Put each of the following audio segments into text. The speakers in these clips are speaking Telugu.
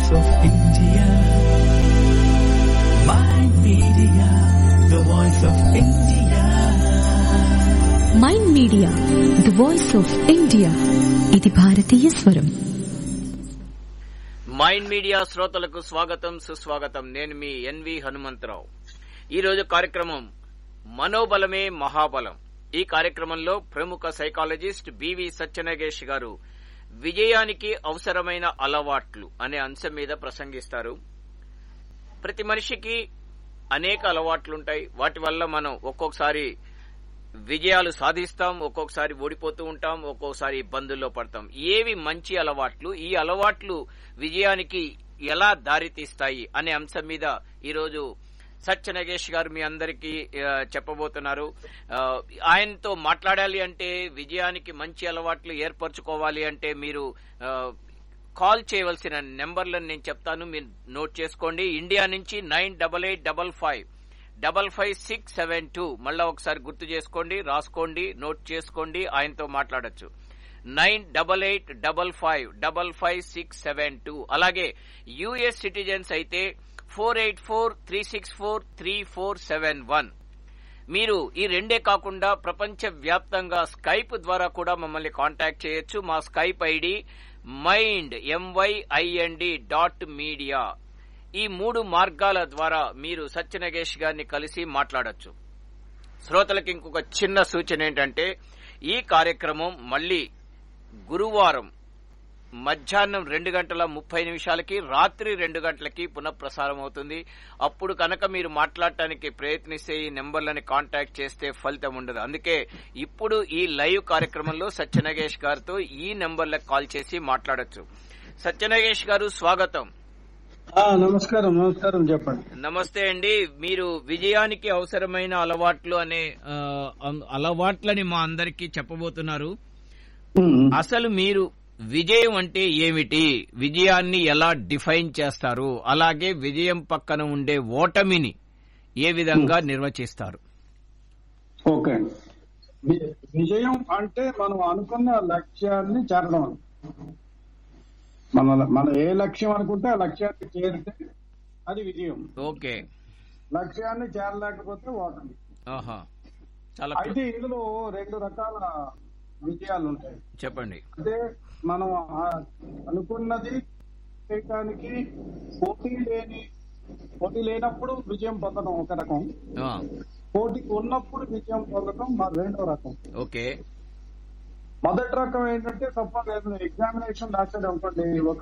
voice of India. My media, the voice of India. Mind media the voice of India ఇది భారతీయ స్వరం మైండ్ మీడియా శ్రోతలకు స్వాగతం సుస్వాగతం నేను మీ ఎన్వి హనుమంతరావు ఈ రోజు కార్యక్రమం మనోబలమే మహాబలం ఈ కార్యక్రమంలో ప్రముఖ సైకాలజిస్ట్ బివి సత్యనగేష్ గారు విజయానికి అవసరమైన అలవాట్లు అనే అంశం మీద ప్రసంగిస్తారు ప్రతి మనిషికి అనేక అలవాట్లుంటాయి వాటి వల్ల మనం ఒక్కొక్కసారి విజయాలు సాధిస్తాం ఒక్కొక్కసారి ఓడిపోతూ ఉంటాం ఒక్కొక్కసారి ఇబ్బందుల్లో పడతాం ఏవి మంచి అలవాట్లు ఈ అలవాట్లు విజయానికి ఎలా దారితీస్తాయి అనే అంశం మీద ఈరోజు సత్య నగేష్ గారు మీ అందరికీ ఆ, చెప్పబోతున్నారు ఆ, ఆయనతో మాట్లాడాలి అంటే విజయానికి మంచి అలవాట్లు ఏర్పరచుకోవాలి అంటే మీరు ఆ, కాల్ చేయవలసిన నెంబర్లను నేను చెప్తాను మీరు నోట్ చేసుకోండి ఇండియా నుంచి nine double eight double five double five six seven two మళ్ళా ఒకసారి గుర్తు చేసుకోండి రాసుకోండి నోట్ చేసుకోండి ఆయనతో మాట్లాడొచ్చు nine double eight double five double five six seven two అలాగే యుఎస్ సిటిజన్స్ అయితే four eight four three six four three four seven one మీరు ఈ రెండే కాకుండా ప్రపంచ వ్యాప్తంగా స్కైప్ ద్వారా కూడా మమ్మల్ని కాంటాక్ట్ చేయొచ్చు మా Skype ID mind M Y I N D dot media ఈ మూడు మార్గాల ద్వారా మీరు సత్యనగేష్ గారిని కలిసి మాట్లాడొచ్చు శ్రోతలకు ఇంకొక చిన్న సూచన ఏంటంటే ఈ కార్యక్రమం మళ్ళీ గురువారం మధ్యాహ్నం రెండు గంటల ముప్పై నిమిషాలకి రాత్రి రెండు గంటలకి పునఃప్రసారం అవుతుంది అప్పుడు కనుక మీరు మాట్లాడటానికి ప్రయత్నిస్తే ఈ నెంబర్లని కాంటాక్ట్ చేస్తే ఫలితం ఉండదు అందుకే ఇప్పుడు ఈ లైవ్ కార్యక్రమంలో సత్యనగేష్ గారితో ఈ నెంబర్లకు కాల్ చేసి మాట్లాడొచ్చు సత్యనగేష్ గారు స్వాగతం ఆ, నమస్కారం నమస్కారం చెప్పండి నమస్తే అండి మీరు విజయానికి అవసరమైన అలవాట్లు అనే ఆ, అం- అలవాట్లని మా అందరికీ చెప్పబోతున్నారు ఉమ్. అసలు మీరు విజయం అంటే ఏమిటి విజయాన్ని ఎలా డిఫైన్ చేస్తారు అలాగే విజయం పక్కన ఉండే ఓటమిని ఏ విధంగా నిర్వచిస్తారు ఓకే అండి వి- విజయం అంటే మనం అనుకున్న లక్ష్యాన్ని చేరడం అని. మన మనం ఏ లక్ష్యం అనుకుంటే ఆ లక్ష్యాన్ని చేరితే అది విజయం ఓకే లక్ష్యాన్ని చేరలేకపోతే ఓటమి ఆహా చాలా అయితే ఇందులో రెండు రకాల విజయాలు ఉంటాయి చెప్పండి అంటే మనం ఆ అనుకున్నది చేయటానికి పోటీ లేని పోటీ లేనప్పుడు విజయం పొందడం ఒక రకం ఆ, పోటీ ఉన్నప్పుడు విజయం పొందడం మా రెండో రకం ఓకే మొదటి రకం ఏంటంటే సపోజ్ ఏదైనా ఎగ్జామినేషన్ రాసేది అనుకోండి ఒక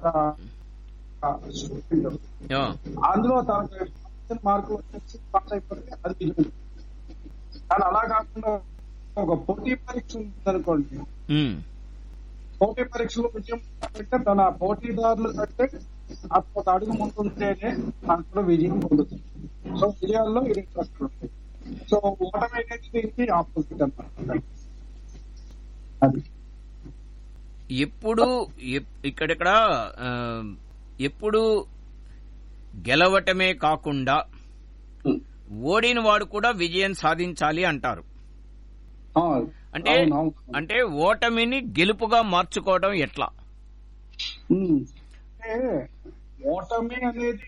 స్టూడెంట్ ఆ, అందులో తనకు వచ్చిన మార్కులు వచ్చేసి పాస్ అయిపోతే అది విజయం కానీ అలా కాకుండా ఒక పోటీ పరీక్ష ఉందనుకోండి ఉమ్, పోటీ పరీక్షలో విజయం అంటే తన పోటీదారులు కంటే ఒక అడుగు ముందుంటేనే అక్కడ విజయం పొందుతుంది సో విజయాల్లో ఇది ఇంట్రెస్ట్ ఉంటుంది సో ఓటమి అనేది దీనికి ఆపోజిట్ అన్నమాట అది ఎప్పుడు ఎప్- ఇక్కడిక్కడ ఆ, ఎప్పుడు గెలవటమే కాకుండా ఓడిన వాడు కూడా విజయం సాధించాలి అంటారు ఆ, అంటే అవును, అవును. అంటే ఓటమిని గెలుపుగా మార్చుకోవడం ఎట్లా ఉమ్. అంటే ఓటమి అనేది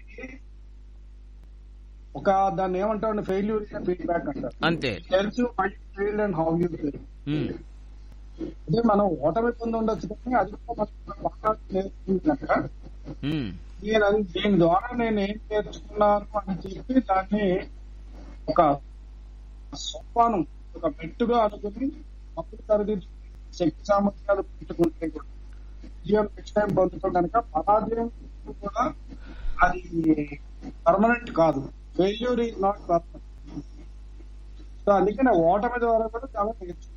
ఒక దాన్ని ఏమంటారు ఫెయిల్యూర్ ఫీడ్బ్యాక్ అంటారు అంతే tells you my fail and how you fail um, అదే మనం ఓటమి పొంది ఉండొచ్చు కానీ అది కూడా మనకు బాగా నేర్చుకుంది కనుక ఉమ్, నేను అది దీని ద్వారా నేను ఏం నేర్చుకున్నాను అని చెప్పి దాన్ని ఒక సోపానం ఒక మెట్టుగా అనుకుని అప్పుడు తరగతి శక్తి సామర్థ్యాలు పెట్టుకుంటే కూడా విజయం నెక్స్ట్ టైం పొందుతాం కనుక పరాజయం కూడా అది పర్మనెంట్ కాదు failure is not permanent so అందుకనే ఓటమి ద్వారా కూడా చాలా నేర్చుకుంటాం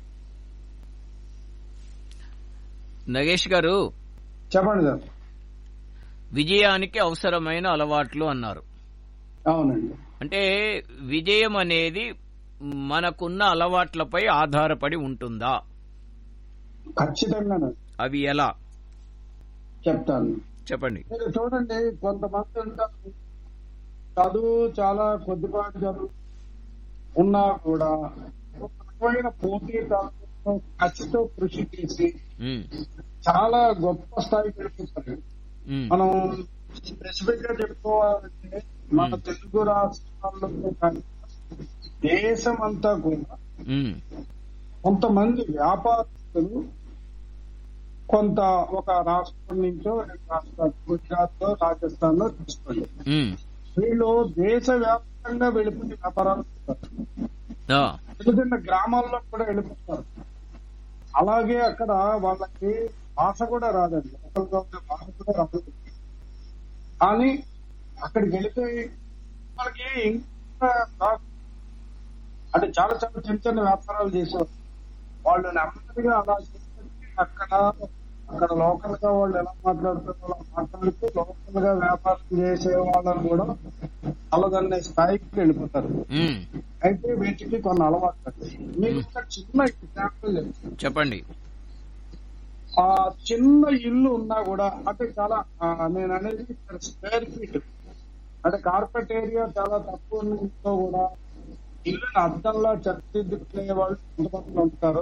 నగేష్ గారు చెప్పండి సార్ విజయానికి అవసరమైన అలవాట్లు అన్నారు అవునండి అంటే విజయం అనేది మనకున్న అలవాట్లపై ఆధారపడి ఉంటుందా ఖచ్చితంగా అవి ఎలా చెప్తాను చెప్పండి మీరు చూడండి కొంతమంది ఉంటారు చదువు చాలా కొద్దిపాటి చదువు ఉన్నా కూడా ఒక రకమైన పోటీ తత్వంతో కసితో కృషి చేసి ఉమ్, చాలా గొప్ప స్థాయికి వెళ్ళిపోతారు ఉమ్, మనం స్పెసిఫిక్ గా చెప్పుకోవాలంటే మన తెలుగు రాష్ట్రాల్లో కానీ దేశం అంతా కూడా ఉమ్, కొంతమంది వ్యాపారస్తులు కొంత ఒక రాష్ట్రం నుంచో రెండు రాష్ట్రాలు గుజరాత్ లో రాజస్థాన్ లో తీసుకోండి ఉమ్, వీళ్ళు దేశ వ్యాప్తంగా వెళ్ళిపోయి వ్యాపారాలు చేస్తారు. ఆ, చిన్న చిన్న గ్రామాల్లో కూడా వెళ్ళిపోతారు అలాగే అక్కడ వాళ్ళకి భాష కూడా రాదండి ఒకరిగా ఉండే భాష కూడా రాదు కానీ అక్కడికి వెళ్ళిపోయి వాళ్ళకి ఇంకా రా- అంటే చాలా చాలా చిన్న చిన్న వ్యాపారాలు చేసేవారు వాళ్ళు నెమ్మదిగా అలా చేసి అక్కడ అక్కడ లోకల్ గా వాళ్ళు ఎలా మాట్లాడుతారో అలా మాట్లాడుతూ లోకల్ గా వ్యాపారం చేసే వాళ్ళని కూడా అలదన్నే స్థాయికి వెళ్ళిపోతారు ఉమ్, అయితే వీటికి కొన్ని అలవాట్లు మీకు ఒక చిన్న ఎగ్జాంపుల్ చెప్తాను. చెప్పండి ఆ చిన్న ఇల్లు ఉన్నా కూడా అంటే చాలా ఆ, నేను అనేది స్క్వేర్ ఫీట్ అంటే కార్పెట్ ఏరియా చాలా తక్కువ ఉన్న ఇంట్లో కూడా ఇల్లుని అద్దంలా చర్చిదిద్దుకునే వాళ్ళు కొంతమంది ఉంటారు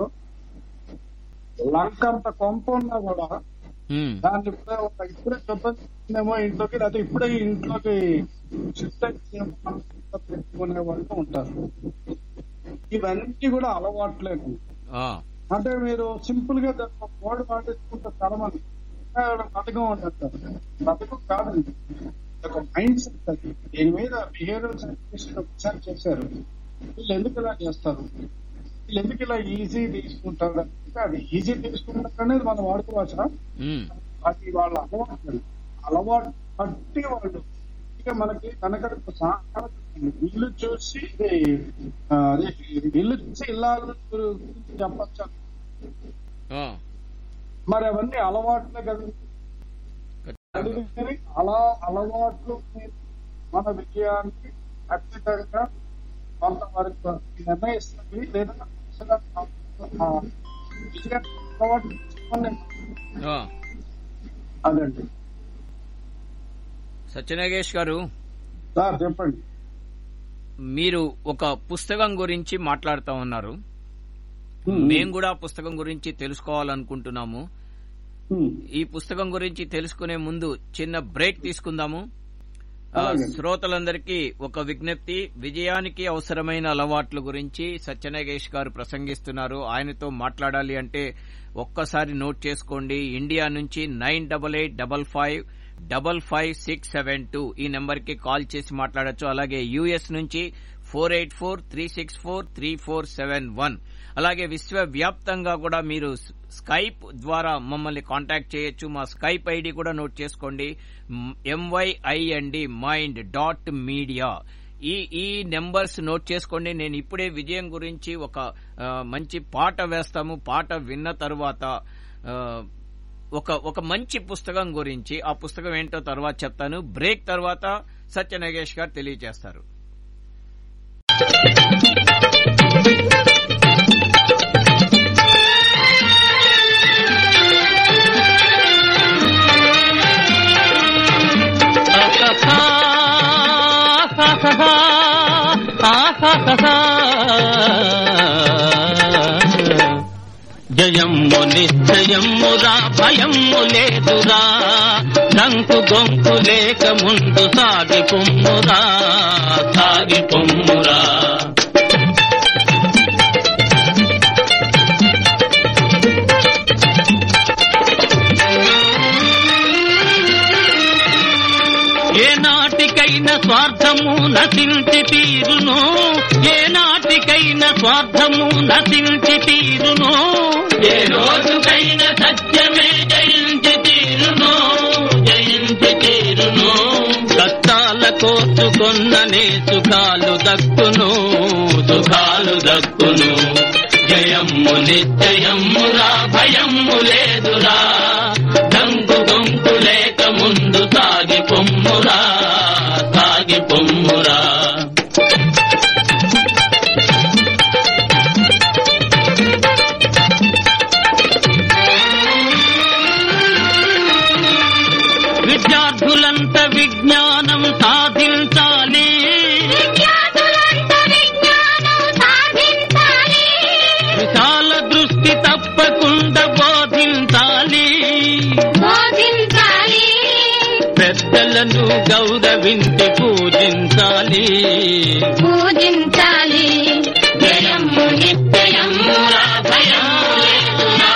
లంకంత కొంప ఉన్నా కూడా ఉమ్, దాన్ని ఇప్పుడే ఒక ఇప్పుడే చెప్పేమో ఇంట్లోకి లేకపోతే ఇప్పుడే ఈ ఇంట్లోకి షిఫ్ట్ అయిపోయేమో పెట్టుకునే వాళ్ళు ఉంటారు ఇవన్నీ కూడా అలవాట్లేదు ఆ, అంటే మీరు సింపుల్ గా దాన్ని ఒక కోడ్ పాటించుకుంటే చాలా మంది పథకం అంటారు పథకం కాదండి ఒక మైండ్ సెట్ అది దీని మీద బిహేవియరల్ సైంటిస్ట్ ఒకసారి చేశారు వీళ్ళు ఎందుకు ఇలా చేస్తారు వీళ్ళు ఎందుకు ఇలా ఈజీ తీసుకుంటారు అంటే అది ఈజీ తీసుకుంటారు అనేది మనం వాడుకోవచ్చా ఉమ్, అది వాళ్ళ అలవాటు అలవాటు బట్టి వాళ్ళు ఇక మనకి కనకడ సామెత ఉంది. ఇల్లు చూసి ఇది, ఆ, అదే ఇల్లు చూసి ఇల్లాలు గురించి చెప్పచ్చు ఆ, మరి అవన్నీ అలవాట్లే కదా ఖచ్చితంగా. అందుకని అలా అలవాట్లు మీద మన విజయానికి ఖచ్చితంగా కొంతవరకు నిర్ణయిస్తుంది లేదా అసలు ఆ విజయ అలవాటు తీసుకొని ఆ. అదండి సత్యనాగేష్ గారు సార్ చెప్పండి మీరు ఒక పుస్తకం గురించి మాట్లాడుతా ఉన్నారు Hmm. మేము కూడా ఆ పుస్తకం గురించి తెలుసుకోవాలనుకుంటున్నాము Hmm. ఈ పుస్తకం గురించి తెలుసుకునే ముందు చిన్న బ్రేక్ తీసుకుందాము ఆ, అలాగే. శ్రోతలందరికీ ఒక విజ్ఞప్తి విజయానికి అవసరమైన అలవాట్ల గురించి సత్యనాగేష్ గారు ప్రసంగిస్తున్నారు ఆయనతో మాట్లాడాలి అంటే ఒక్కసారి నోట్ చేసుకోండి ఇండియా నుంచి nine double eight double five double five six seven two ఈ నెంబర్ కి కాల్ చేసి మాట్లాడొచ్చు అలాగే యుఎస్ నుంచి four eight four three six four three four seven one అలాగే విశ్వవ్యాప్తంగా కూడా మీరు స్- స్కైప్ ద్వారా మమ్మల్ని కాంటాక్ట్ చేయొచ్చు మా స్కైప్ ఐడి కూడా నోట్ చేసుకోండి ఎంవైఐఎన్డి మైండ్ డాట్ మీడియా ఈ ఈ నెంబర్స్ నోట్ చేసుకోండి నేను ఇప్పుడే విజయం గురించి ఒక ఆ, మంచి పాట వేస్తాము పాట విన్న తర్వాత ఆ, ఒక ఒక మంచి పుస్తకం గురించి ఆ పుస్తకం ఏంటో తర్వాత చెప్తాను బ్రేక్ తర్వాత సత్య నగేష్ గారు తెలియజేస్తారు జయమ్ము నిశ్చయమ్మురా భయమ్ము లేదురా దంకు గొంకు లేక ముందు సాగి పొమ్మురా సాగి పొమ్మురా ఏ నాటికైన స్వార్థము నశించి తీరును ఏ నాటికైన స్వార్థము నశించి తీరును ఏ రోజుకైన సత్యమే జయించి తీరును జయించి తీరును కష్టాల కోసుకొన్ననే సుఖాలు దక్కును సుఖాలు దక్కును జయమ్ము నిశ్చయమ్మురా భయమ్ము లేదురా దంకు గొంకు లేక ముందు సాగి పొమ్మురా సాగి పొమ్మురా విద్యార్థులంత విజ్ఞానం సాధించాలి విశాల దృష్టి తప్పకుండా బోధించాలి భావించి పూజించాలి పూజించాలి జయము నిత్యము భయము లేదురా.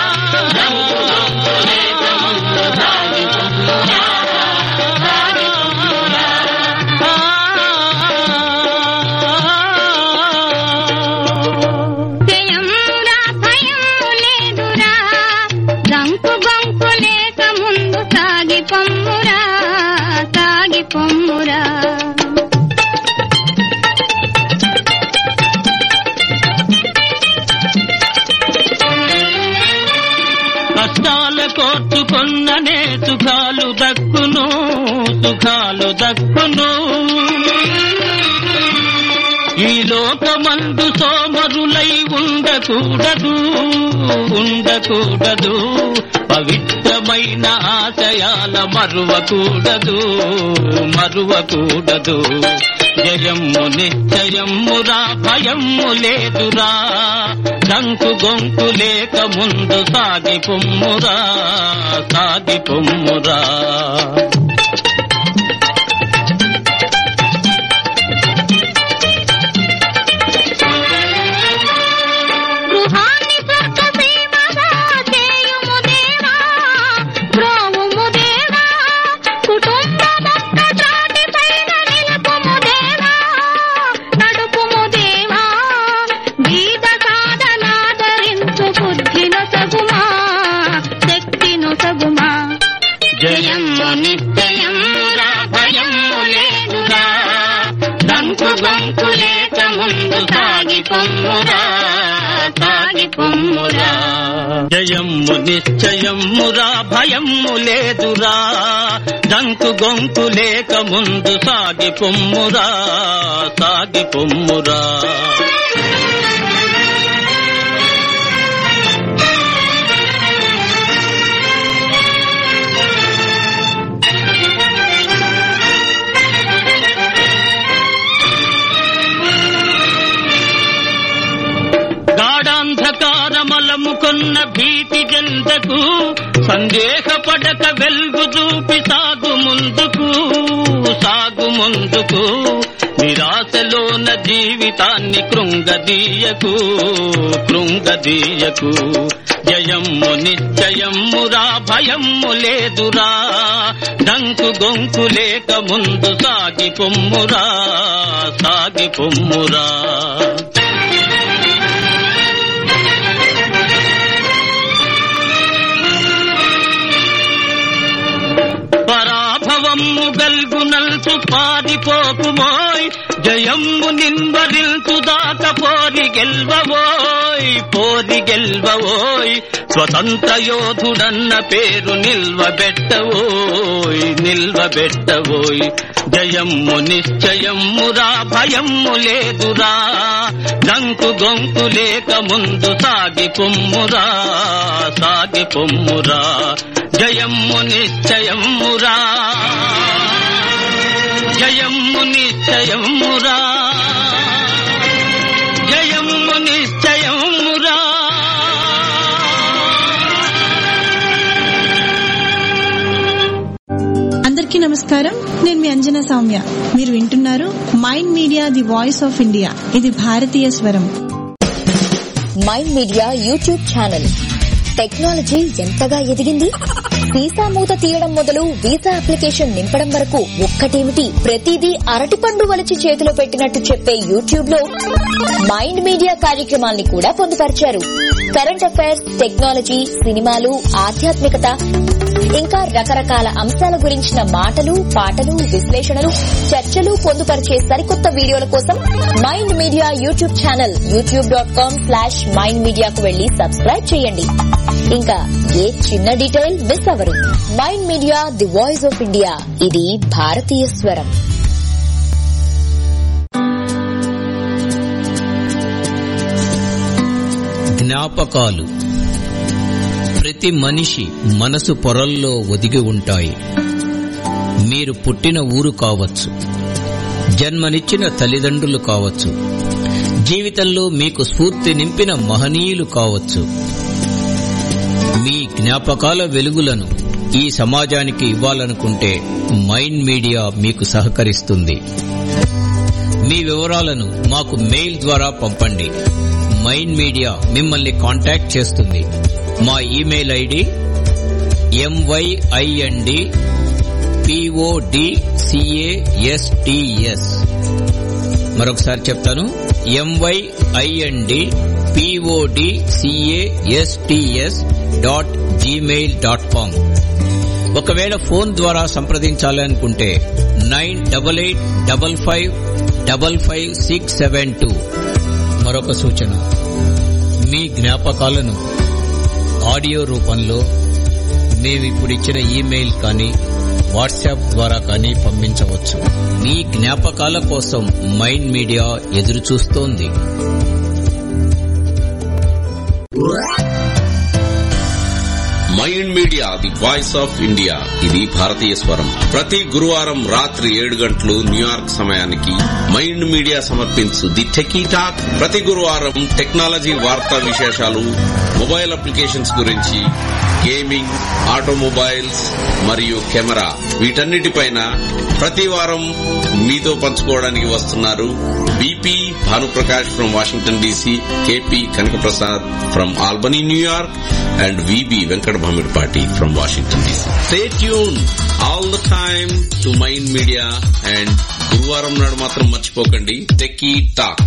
జయమురా భయము లేదురా రంకు బంకు లేక ముందు సాగి పొమ్మురా సాగి పొమ్మురా కష్టాల కోర్చుకొన్ననే సుఖాలు దక్కును సుఖాలు దక్కును ఈ లోకమందు సోమరులై ఉండకూడదు ఉండకూడదు పవిత్రమైన ఆశయాల మరువకూడదు మరువకూడదు జయమ్ము నిశ్చయమ్మురా భయమ్ము లేదురా దంకు గొంకు లేక ముందు సాగి పొమ్మురా సాగి పొమ్మురా గృహాన్ని స్వర్గ సీమగా చేయుము దేవా బ్రోవుము దేవా కుటుంబమొక్క త్రాటి పైన నిలుపుము దేవా నడుపుము దేవా గీత సాధనాదరించు బుద్ధిను సగుమా శక్తిను సగుమా జయము నిశ్చయమురా భయము లేదురా దంకు గంకు లేక ముందు సాగి పొమ్మురా సాగి పొమ్మురా జయమ్ము నిశ్చయమ్మురా భయమ్ము లేదురా దంకు గొంకు లేక ముందు సాగి పొమ్మురా సాగి పొమ్మురా గాఢాంధకారమలము కొన్న భీతి జంతకు సందేహపడక వెలుగు చూపి సాగు ముందుకు సాగు ముందుకు నిరాశలోన జీవితాన్ని కృంగదీయకు కృంగదీయకు జయమ్ము నిశ్చయమ్మురా భయమ్ము లేదురా డంకు గొంకు లేక ముందు సాగి పొమ్మురా సాగి పొమ్మురా పరాభవమ్ము గల్గునల్సు పారిపోకుమోయ్ జయమ్ము నిన్వరిల్సు దాక పోరి గెల్వవోయ్ పోరి గెల్వవోయ్ స్వతంత్ర యోధుడన్న పేరు నిల్వబెట్టవోయ్ నిల్వబెట్టవోయ్ జయమ్ము నిశ్చయమ్మురా భయమ్ము లేదురా దంకు గొంకు లేక ముందు సాగి పొమ్మురా సాగి పొమ్మురా జయమ్ము నిశ్చయమ్మురా జయమ్ము నిశ్చయమ్మురా జయమ్ము నిశ్చయమ్మురా అందరికీ నమస్కారం నేను మీ అంజనా సౌమ్య మీరు వింటున్నారు mind media the voice of India ఇది భారతీయ స్వరం mind Media YouTube channel technology ఎంతగా ఎదిగింది వీసా మూత తీయడం మొదలు వీసా అప్లికేషన్ నింపడం వరకు ఒక్కటేమిటి ప్రతిదీ అరటిపండు వలిచి చేతిలో పెట్టినట్టు చెప్పే యూట్యూబ్ లో మైండ్ మీడియా కార్యక్రమాల్ని కూడా పొందుపరిచారు కరెంట్ అఫైర్స్ టెక్నాలజీ సినిమాలు ఆధ్యాత్మికత ఇంకా రకరకాల అంశాల గురించిన మాటలు పాటలు విశ్లేషణలు చర్చలు పొందుపరిచే సరికొత్త వీడియోల కోసం Mind Media YouTube channel YouTube dot com slash mind మీడియాకు వెళ్లి సబ్స్క్రైబ్ చేయండి ఇంకా ఏ చిన్న డీటెయిల్ మిస్ అవరు Mind media the voice of India ఇది భారతీయ స్వరం జ్ఞాపకాలు ప్రతి మనిషి మనసు పొరల్లో ఒదిగి ఉంటాయి మీరు పుట్టిన ఊరు కావచ్చు జన్మనిచ్చిన తల్లిదండ్రులు కావచ్చు జీవితంలో మీకు స్ఫూర్తి నింపిన మహనీయులు కావచ్చు మీ జ్ఞాపకాల వెలుగులను ఈ సమాజానికి ఇవ్వాలనుకుంటే మైండ్ మీడియా మీకు సహకరిస్తుంది మీ వివరాలను మాకు మెయిల్ ద్వారా పంపండి మైండ్ మీడియా మిమ్మల్ని కాంటాక్ట్ చేస్తుంది మా ఇమెయిల్ ఐడి ఎంవైఐఎన్డి పిఓడిసిఏఎస్టిఎస్ మరొకసారి చెప్తాను MYIND PODCASTS dot Gmail dot com ఒకవేళ ఫోన్ ద్వారా సంప్రదించాలనుకుంటే nine double eight double five double five six seven two మరొక సూచన మీ జ్ఞాపకాలను ఆడియో రూపంలో మేమిప్పుడిచ్చిన ఇమెయిల్ కానీ వాట్సాప్ ద్వారా కానీ పంపించవచ్చు మీ జ్ఞాపకాల కోసం మైండ్ మీడియా ఎదురు చూస్తోంది Mind media the voice of India ఇది భారతీయ స్వరం ప్రతి గురువారం రాత్రి ఏడు గంటలు న్యూయార్క్ సమయానికి మైండ్ మీడియా సమర్పించు ది టెకీ టాక్ ప్రతి గురువారం టెక్నాలజీ వార్తా విశేషాలు మొబైల్ అప్లికేషన్స్ గురించి గేమింగ్ ఆటోమొబైల్స్ మరియు కెమెరా వీటన్నిటిపైన ప్రతి వారం మీతో పంచుకోవడానికి వస్తున్నారు BP Bhanuprakash from Washington DC KP Kanakaprasad from Albany New York and VB Venkata Bhamidipati from Washington DC stay tune all the time to mind media and గురువారం నాడు మాత్రం మర్చిపోకండి టెకీ టాక్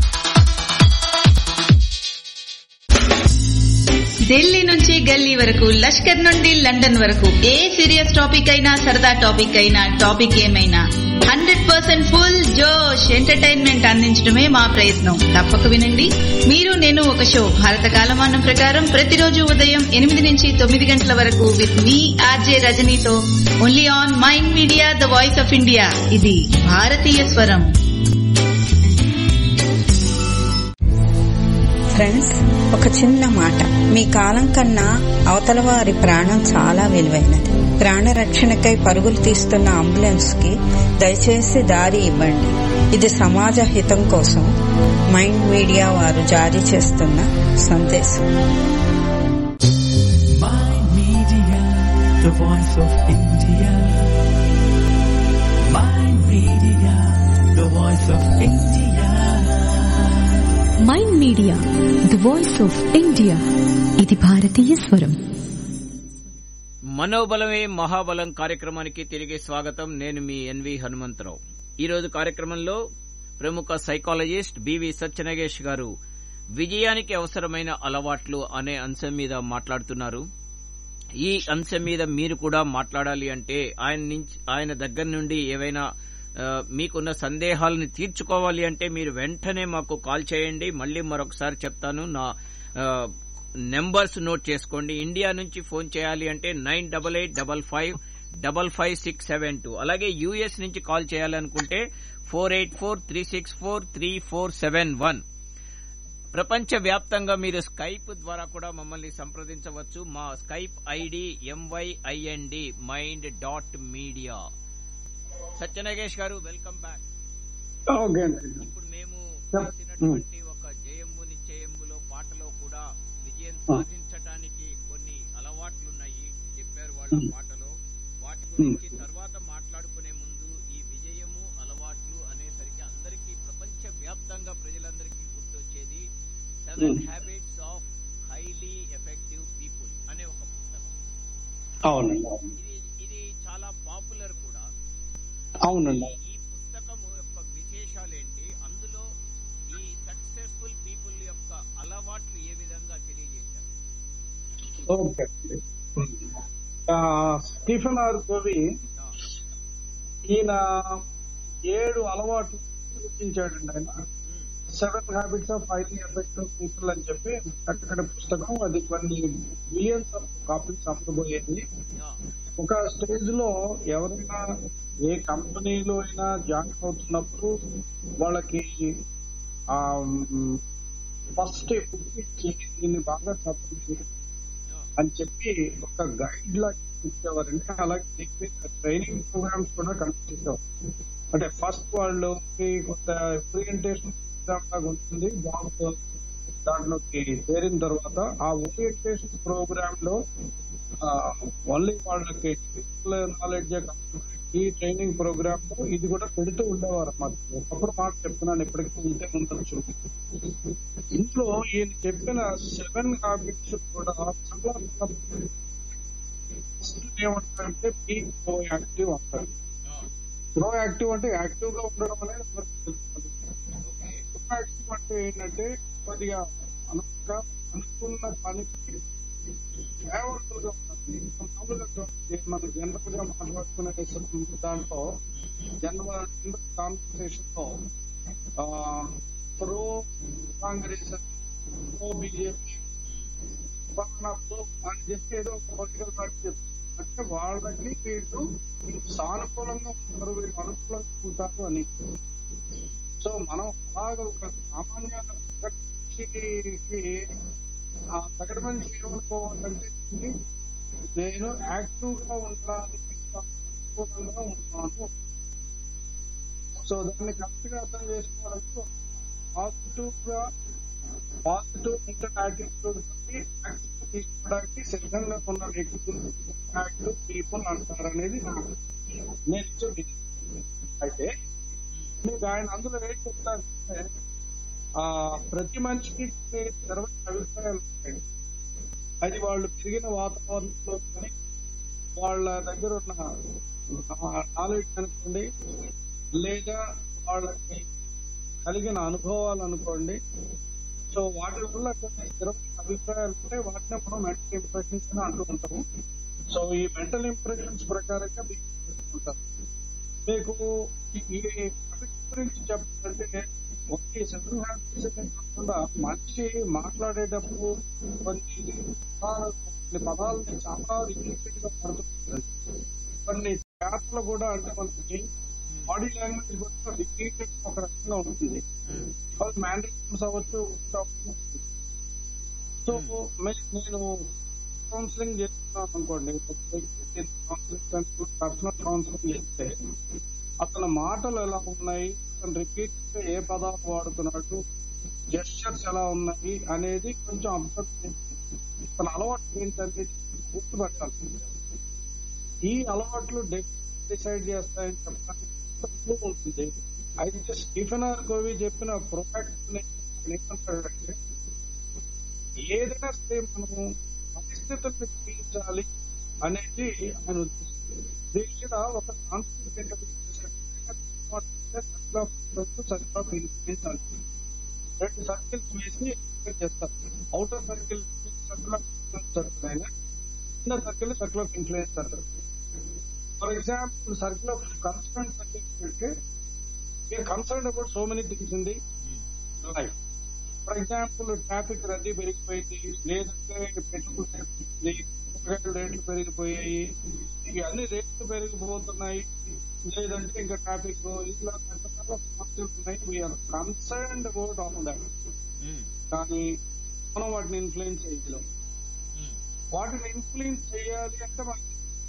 ఢిల్లీ నుంచి గల్లీ వరకు లష్కర్ నుండి లండన్ వరకు ఏ సీరియస్ టాపిక్ అయినా సరదా టాపిక్ అయినా టాపిక్ ఏమైనా హండ్రెడ్ పర్సెంట్ ఫుల్ జోష్ ఎంటర్టైన్మెంట్ అందించడమే మా ప్రయత్నం తప్పక వినండి మీరు నేను ఒక షో భారత కాలమానం ప్రకారం ప్రతిరోజు ఉదయం ఎనిమిది నుంచి తొమ్మిది గంటల వరకు విత్ మీ ఆర్జే రజనీతో only on Mind Media the voice of India ఇది భారతీయ స్వరం ఫ్రెండ్స్ ఒక చిన్న మాట మీ కాలం కన్నా అవతల వారి ప్రాణం చాలా విలువైనది ప్రాణ రక్షణకై పరుగులు తీస్తున్న అంబులెన్స్ కి దయచేసి దారి ఇవ్వండి ఇది సమాజ హితం కోసం మైండ్ మీడియా వారు జారీ చేస్తున్న సందేశం Mind Media, the voice of India. Mind Media, the voice of India. Mind media the voice of India ఇది భారతీయ స్వరం మనోబలమే మహాబలం కార్యక్రమానికి తిరిగి స్వాగతం నేను మీ ఎన్వి హనుమంతరావు ఈ రోజు కార్యక్రమంలో ప్రముఖ సైకాలజిస్ట్ బివి సత్యనగేష్ గారు విజయానికి అవసరమైన అలవాట్లు అనే అంశం మీద మాట్లాడుతున్నారు ఈ అంశం మీద మీరు కూడా మాట్లాడాలి అంటే ఆయన నుంచి ఆయన దగ్గర నుండి ఏవైనా ఆ, మీకున్న సందేహాలను తీర్చుకోవాలి అంటే మీరు వెంటనే మాకు కాల్ చేయండి మళ్ళీ మరొకసారి చెప్తాను నా ఆ, నెంబర్స్ నోట్ చేసుకోండి ఇండియా నుంచి ఫోన్ చేయాలి అంటే nine double eight double five double five six seven two అలాగే యూఎస్ నుంచి కాల్ చేయాలనుకుంటే four eight four three six four three four seven one ప్రపంచ వ్యాప్తంగా మీరు స్కైప్ ద్వారా కూడా మమ్మల్ని సంప్రదించవచ్చు మా Skype ID MYIND mind dot media Satyanagesh గారు వెల్కమ్ బ్యాక్ ఓకే అండి ఇప్పుడు మేము చెప్. చేసినటువంటి ఒక జయంబు నిశ్చయంబులో పాటలో కూడా విజయం సాధించటానికి కొన్ని అలవాట్లున్నాయి చెప్పారు వాళ్ళ పాటలో వాటి గురించి తర్వాత మాట్లాడుకునే ముందు ఈ విజయము అలవాట్లు అనేసరికి అందరికీ ప్రపంచ వ్యాప్తంగా ప్రజలందరికీ గుర్తొచ్చేది seven habits of highly effective people అనే ఒక పుస్తకం అవునండి అవును. ఇది ఇది చాలా పాపులర్ కూడా అవునండి ఈ పుస్తకం యొక్క విశేషాలు ఏంటి అందులో ఈ సక్సెస్ఫుల్ పీపుల్ యొక్క అలవాట్లు ఏ విధంగా తెలియజేశారు ఓకే అండి ఆ, స్టీఫెన్ ఆర్ కోవి ఈయన ఏడు అలవాట్లు సూచించాడండి ఆయన seven habits of highly effective people అని చెప్పి చక్కటి పుస్తకం అది కొన్ని మిలియన్స్ ఆఫ్ కాపీస్ అమ్మబోయేది ఒక స్టేజ్ లో ఎవరైనా ఏ కంపెనీలో అయినా జాయిన్ అవుతున్నప్పుడు వాళ్ళకి ఆ ఫస్ట్ దీన్ని బాగా చదవండి అని చెప్పి ఒక గైడ్ లా ఇచ్చేవారండి అలాగే ట్రైనింగ్ ప్రోగ్రామ్స్ కూడా కండక్ట్ చేసేవారు అంటే ఫస్ట్ వాళ్ళకి కొంత ప్రిజెంటేషన్ ఎగ్జామ్ లాగా ఉంటుంది జాబ్ దాంట్లోకి చేరిన తర్వాత ఆ ఓరియంటేషన్ ప్రోగ్రామ్ లో ఓన్లీ వాళ్ళకి నాలెడ్జ్ ఈ ట్రైనింగ్ ప్రోగ్రామ్ లో ఇది కూడా పెడుతూ ఉండేవారు అన్నమాట ఒకప్పుడు మాట చెప్తున్నాను ఎప్పటికీ ఉంటే ఉండొచ్చు ఇంట్లో ఈయన చెప్పిన సెవెన్ హ్యాబిట్స్ కూడా చాలా ఏమంటారంటే బీ ప్రో యాక్టివ్ అంటారు ప్రో యాక్టివ్ అంటే యాక్టివ్ గా ఉండడం అనేది మనకు తెలుస్తుంది. ప్రో యాక్టివ్ అంటే ఏంటంటే కొద్దిగా అనుకున్న అనుకున్న పనికి ఫేవరబుల్ గా ఉంటుంది మామూలుగా చూడండి, మనం జనరల్ గా మాట్లాడుకునే దాంట్లో జనరల్ కాన్వర్సేషన్ లో pro Congress pro BJP pro అని చెప్పి ఏదో ఒక పొలిటికల్ పార్టీ చెప్తారు అంటే వాళ్ళకి వీళ్ళు సానుకూలంగా ఉంటారు వీళ్ళు అనుకూలంగా ఉంటారు అని సో మనం అలాగ ఒక సామాన్య మనిషికి ఆ సగటు మనిషి ఏమనుకోవాలంటే నేను యాక్టివ్ గా ఉండడానికి అనుకూలంగా ఉంటాను సో దాన్ని కరెక్ట్ గా అర్థం చేసుకోవాలంటే పాజిటివ్ గా పాజిటివ్ మెంటల్ యాటిట్యూడ్ యాక్టివ్ తీసుకోవడానికి సిద్ధంగా ఉన్న వ్యక్తులు యాక్టివ్ పీపుల్ అంటారు అనేది నాకు నేను ఇచ్చే విధి. అయితే మీకు ఆయన అందులో ఏం చెప్తారంటే ఆ ప్రతి మనిషికి ఇరవై అభిప్రాయాలు ఉంటాయి అది వాళ్ళు పెరిగిన వాతావరణంలో కానీ వాళ్ళ దగ్గర ఉన్న నాలెడ్జ్ అనుకోండి లేదా వాళ్ళకి కలిగిన అనుభవాలు అనుకోండి సో వాటి వల్ల కొన్ని ఇరవై అభిప్రాయాలు ఉంటాయి వాటిని మనం మెంటల్ ఇంప్రెషన్స్ అని అంటూ ఉంటాము సో ఈ మెంటల్ ఇంప్రెషన్స్ ప్రకారంగా మీకు చేసుకుంటారు మీకు ఈ టాపిక్ గురించి చెప్పాలంటే ఒకే సెంట్రల్ హ్యాబిట్స్ కాకుండా మనిషి మాట్లాడేటప్పుడు కొన్ని పదాలు- కొన్ని పదాలని చాలా రిలేటెడ్ గా పడుతుంటారు కొన్ని చేతలు కూడా అంటే మనకి బాడీ లాంగ్వేజ్ కూడా రిపీటెడ్ ఒక రకంగా ఉంటుంది మ్యాండేషన్స్ అవ్వచ్చు ఉండవచ్చు. సో మే- నేను కౌన్సిలింగ్ చేస్తున్నాను అనుకోండి కౌన్సిలింగ్ పర్సనల్ కౌన్సిలింగ్ చేస్తే అతని మాటలు ఎలా ఉన్నాయి అతను రిపీట్ ఏ పదాలు వాడుతున్నాడు జెస్చర్స్ ఎలా ఉన్నాయి అనేది కొంచెం అబ్జర్వ్ చేసి అతని అలవాటు ఏంటనేది గుర్తుపట్టాలి ఈ అలవాట్లు డిసైడ్ చేస్తాయని చెప్పడానికి తక్కువ ఉంటుంది అయితే స్టీఫెన్ ఆర్ కోవి చెప్పిన ప్రొఫెక్ట్ ఏమంటాడంటే ఏదైనా సరే మనము పరిస్థితులను గ్రహించాలి అనేది ఆయన ఉద్దేశం దీని మీద ఒక concept circle of circle of influence అంటారు రెండు సర్కిల్స్ వేసి explain చేస్తారు outer circle circle of circle అయినా చిన్న సర్కిల్ సర్కిల్ ఆఫ్ ఇన్ఫ్లుయెన్స్ అంటారు for example circle of concern circle అంటే we are concern about so many things in the life for example traffic రద్దీ పెరిగిపోయింది లేదంటే పెట్రోల్ పెరిగింది కూరగాయల రేట్లు పెరిగిపోయాయి ఇక అన్ని రేట్లు పెరిగిపోతున్నాయి లేదంటే ఇంకా ట్రాఫిక్ ఇట్లా రకరకాల సమస్యలు ఉన్నాయి we are concerned about all that కానీ మనం వాటిని ఇన్ఫ్లుయెన్స్ చేయలేం వాటిని ఇన్ఫ్లుయెన్స్ చేయాలి అంటే మనకి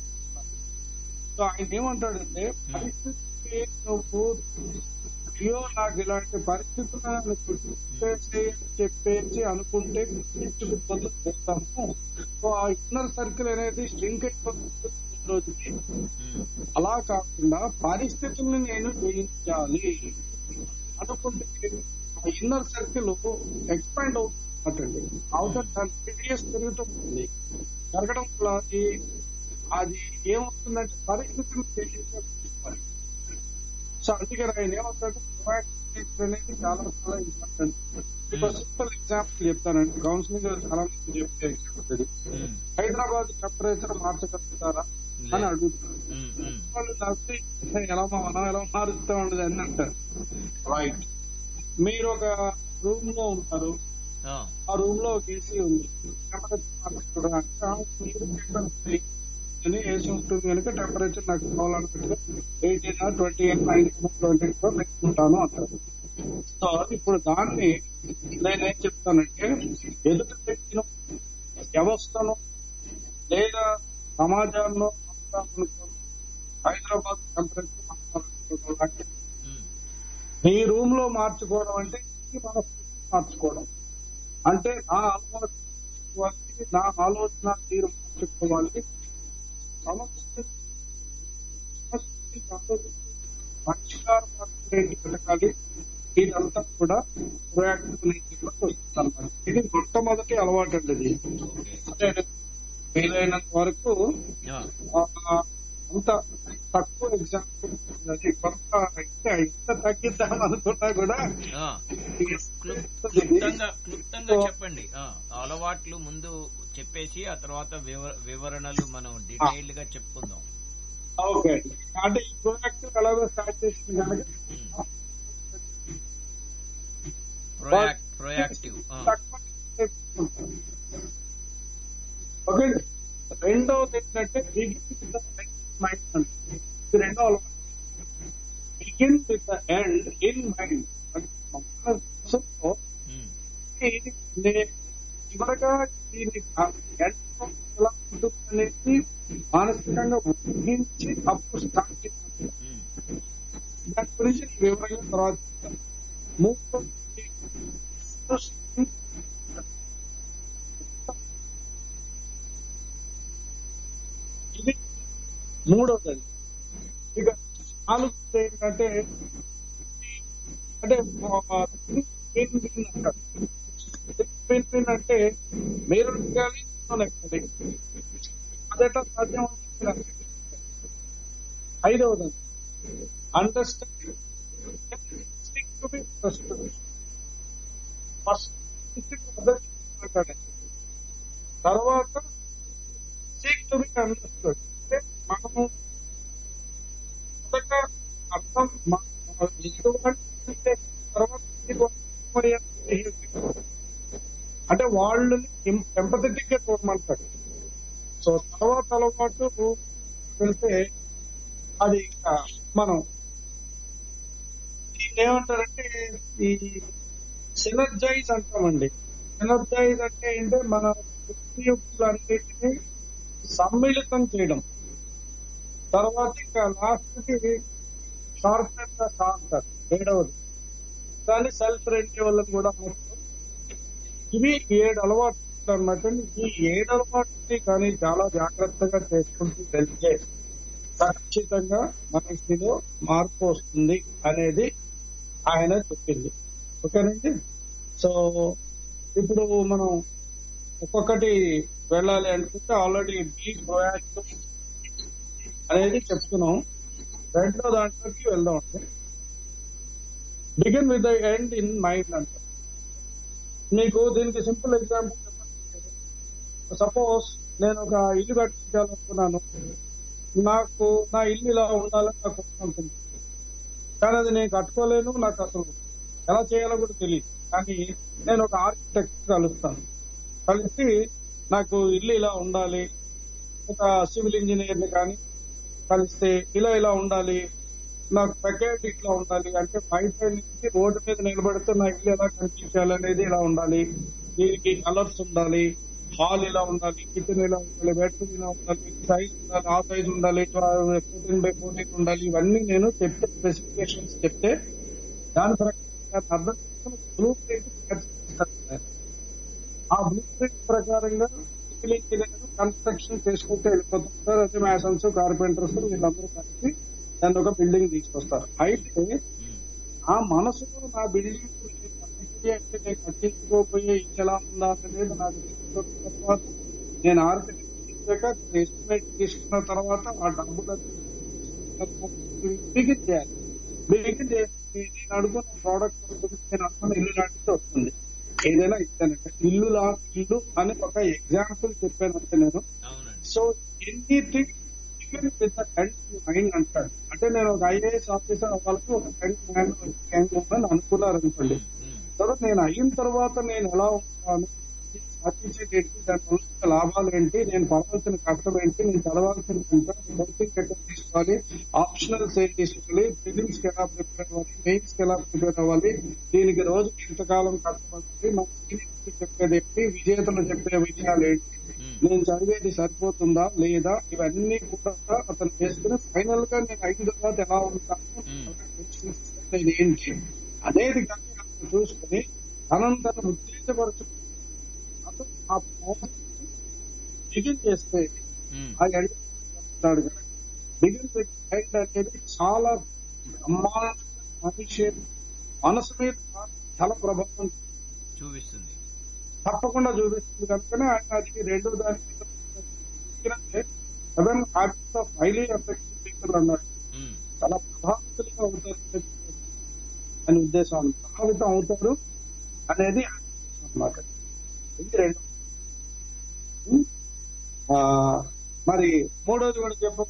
సో ఆయన ఏమంటాడంటే పరిస్థితి నువ్వు అయ్యో నాకు ఇలాంటి పరిస్థితులను చెప్పేసి చెప్పేసి అనుకుంటే గుర్తించుకుపోతూ చేస్తాము సో ఆ ఇన్నర్ సర్కిల్ అనేది స్ట్రింక్ అయిపోతుంది ఈ రోజుకి అలా కాకుండా పరిస్థితుల్ని నేను జయించాలి అనుకుంటే ఆ ఇన్నర్ సర్కిల్ ఎక్స్పాండ్ అవుతుందండి అవుటర్ దాని రేడియస్ పెరుగుతుంది జరగడం వల్ల అది అది ఏమవుతుందంటే పరిస్థితులు జయించాలి సో అందుకే ఆయన ఏమవుతాడు proactive అనేది చాలా చాలా ఇంపార్టెంట్ ఒక సింపుల్ ఎగ్జాంపుల్ చెప్తానండి కౌన్సిలింగ్ చాలా మంది చెప్పే ఎగ్జాంపుల్ ఇది హైదరాబాద్ టెంపరేచర్ మార్చగలుగుతారా అని అడుగుతారు వాళ్ళు నవ్వి ఎలా మా- మనం ఎలా మారుస్తా ఉండదు అని అంటారు రైట్ మీరు ఒక రూమ్ లో ఉంటారు ఆ రూమ్ లో ఒక ఏసీ ఉంది టెంపరేచర్ మార్చుకోవడానికి ఆ మీరు చెప్పండి అని ఏసీ ఉంటుంది కనుక టెంపరేచర్ నాకు కావాలనుకుంటే eighteen twenty eight nineteen twenty లో పెట్టుకుంటాను అంటారు సో ఇప్పుడు దాన్ని నేనేం చెప్తానంటే ఎదుటి వ్యక్తిన వ్యవస్థను లేదా సమాజాల్లో మార్చాలనుకో హైదరాబాద్ టెంపరేచర్ మార్చాలనుకోవడం అంటే మీ రూమ్ లో మార్చుకోవడం అంటే ఈ మన మార్చుకోవడం అంటే నా ఆలోచన నా ఆలోచన తీరు మార్చుకోవాలి సమస్య సమస్యని ఆలోచించి పరిష్కార మార్గం వెతకాలి ఇదంతా కూడా ప్రయాక్టివ్ నేచర్లోకి వస్తుంది అనమాట ఇది మొట్టమొదటి అలవాటు అండి ఇది అదే వీలైనంత వరకు ఆ, అంత తక్కువ ఎగ్జాంపుల్ కొంత అయితే ఇంత తగ్గిద్దాం అనుకున్నా కూడా ఆ, క్లుప్తంగా క్లుప్తంగా చెప్పండి ఆ, అలవాట్లు ముందు చెప్పేసి ఆ తర్వాత వివ- వివరణలు మనం డీటెయిల్డ్ గా చెప్పుకుందాం ఓకే అంటే ఈ ప్రోడక్ట్ ఎలాగో స్టార్ట్ చేసింది కనుక ప్రొయాక్ ప్రొయాక్టివ్ ఆ, ఓకే రెండవది ఏంటంటే బిగిన్ విత్ ద మైండ్ అంటే ఇది రెండో begin with the end in mind అంటే మన మనసులో ఇది నే- చివరగా దీన్ని ఎండ్ ఎలా ఉంటుంది అనేది మానసికంగా ఊహించి అప్పుడు స్టార్ట్ చేస్తాను దాని గురించి నేను వివరంగా తర్వాత చెప్తాను. మూడవది ఇది మూడవది ఇక నాలుగు ఏంటంటే అంటే విన్ విన్ అంటారు విన్ విన్ అంటే మీరు ఎక్కాలి నేను ఎక్కాలి అదెట్లా సాధ్యం అంటే ఐదవది understanding to be first first మాట్లాడండి తర్వాత సీక్ టు బి అండర్స్టూడ్ అంటే మనము మొదట అర్థం మ- ఎటువంటి తర్వాత అర్థమయ్యే behavior. అంటే వాళ్ళని ఎంపథెటిక్ గా చూడమంటాడు సో తర్వాత అలవాటు వెళ్తే అది ఇంకా మనం దీన్ని ఏమంటారంటే ఈ సినర్జైజ్ అంటామండి సినర్జైజ్ అంటే ఏంటంటే మన అన్నిటిని సమ్మిళితం చేయడం తర్వాత ఇంకా లాస్ట్ కి షార్ప్ గా షా అంటారు ఏడవది కానీ సెల్ఫ్ రెన్యూవల్ కూడా అవసరం. ఇవి ఏడు అలవాట్లు అన్నమాట ఈ ఏడు అలవాట్లని కానీ చాలా జాగ్రత్తగా చేసుకుంటూ వెళ్తే ఖచ్చితంగా మనిషిలో మార్పు వస్తుంది అనేది ఆయన చెప్పింది ఓకేనండి సో ఇప్పుడు మనం ఒక్కొక్కటి వెళ్ళాలి అనుకుంటే ఆల్రెడీ బీ ప్రొయాక్టివ్ అనేది చెప్తున్నాం రెండో దాంట్లోకి వెళ్దాం అండి begin with the end in mind అంట మీకు దీనికి సింపుల్ ఎగ్జాంపుల్ చెప్పండి సపోజ్ నేను ఒక ఇల్లు కట్టించాలనుకున్నాను నాకు నా ఇల్లు ఇలా ఉండాలని నాకు ఉంటుంది కానీ అది నేను కట్టుకోలేను నాకు అసలు ఎలా చేయాలో కూడా తెలియదు కానీ నేను ఒక ఆర్కిటెక్ట్ కలుస్తాను కలిసి నాకు ఇల్లు ఇలా ఉండాలి ఒక సివిల్ ఇంజనీర్ ని కానీ కలిస్తే ఇలా ఇలా ఉండాలి నాకు ప్యాకేజ్ ఇట్లా ఉండాలి అంటే బయట నుంచి రోడ్డు మీద నిలబడితే నా ఇల్లు ఎలా కనిపించాలి అనేది ఇలా ఉండాలి దీనికి కలర్స్ ఉండాలి హాల్ ఇలా ఉండాలి కిచెన్ ఇలా ఉండాలి బెడ్రూమ్ ఇలా ఉండాలి సైజ్ ఉండాలి ఆ సైజ్ ఉండాలి ఫోర్టీన్ బై ఫోర్టీన్ ఉండాలి ఇవన్నీ నేను చెప్తే స్పెసిఫికేషన్స్ చెప్తే దాని ప్రకారం అర్థం చేసుకుని బ్లూ ప్రింట్ ఆ బ్లూ ప్రింట్ ప్రకారంగా సివిల్ ఇంజనీర్ కన్స్ట్రక్షన్ చేసుకుంటూ వెళ్ళిపోతుంటారు అదే మ్యాసన్స్ కార్పెంటర్స్ వీళ్ళందరూ కలిసి దాన్ని ఒక బిల్డింగ్ తీసుకొస్తారు అయితే ఆ మనసులో నా బిల్డింగ్ అంటే నేను కట్టించుకోపోయే ఇల్లు ఎలా ఉందా అనేది నాకు తెలిసిన తర్వాత నేను ఆర్కిటెక్ట్ ఇచ్చాక ఎస్టిమేట్ తీసుకున్న తర్వాత ఆ డబ్బులు బిగిన్ చేయాలి బిగిన్ చేసి నేను అనుకున్న ప్రోడక్ట్ గురించి నేను అనుకున్న ఇల్లు లాంటిది వస్తుంది ఏదైనా ఇచ్చానంటే ఇల్లు లా ఇల్లు అని ఒక ఎగ్జాంపుల్ చెప్పానంటే నేను so anything with end mind అంటాడు అంటే నేను ఒక ఐఏఎస్ ఆఫీసర్ అవ్వాలని ఒక యంగ్ మ్యాన్ యంగ్ ఉమెన్ అనుకున్నారు అనుకోండి తర్వాత నేను అయిన తర్వాత నేను ఎలా ఉంటాను సాధించేది ఏంటి దాని వల్ల లాభాలు ఏంటి నేను పడవలసిన కష్టం ఏంటి నేను చదవాల్సిన కోచింగ్ ఎక్కడ తీసుకోవాలి ఆప్షనల్స్ ఏం తీసుకోవాలి ఫిలిమ్స్ కి ఎలా ప్రిపేర్ అవ్వాలి మెయిన్స్ కి ఎలా ప్రిపేర్ అవ్వాలి దీనికి రోజు ఎంతకాలం కష్టపడుతుంది మన సీనియర్స్ చెప్పేది ఏంటి విజేతలు చెప్పే విషయాలు ఏంటి నేను చదివేది సరిపోతుందా లేదా ఇవన్నీ కూడా అతను చేసుకుని ఫైనల్ గా నేను అయిన తర్వాత ఎలా ఉంటాను ఇది ఏంటి అనేది కనుక అతను చూసుకుని తనను తను ఉత్తేజపరచు అతను ఆ బిగిన్ చేస్తే ఆ ఎండ్ చెప్తాడు కదా బిగిన్ విత్ మైండ్ అనేది చాలా బ్రహ్మాండ మనిషి మనసు మీద చాలా ప్రభావం చూపిస్తుంది తప్పకుండా చూపిస్తుంది కనుకనే ఆయన అది రెండో దానికి seven habits of highly effective people అన్నారు చాలా ప్రభావితులుగా అవుతారు అని ఉద్దేశం ప్రభావితం అవుతారు అనేది అన్నమాట ఇది రెండు ఉం? ఆ, మరి మూడోది కూడా చెప్ప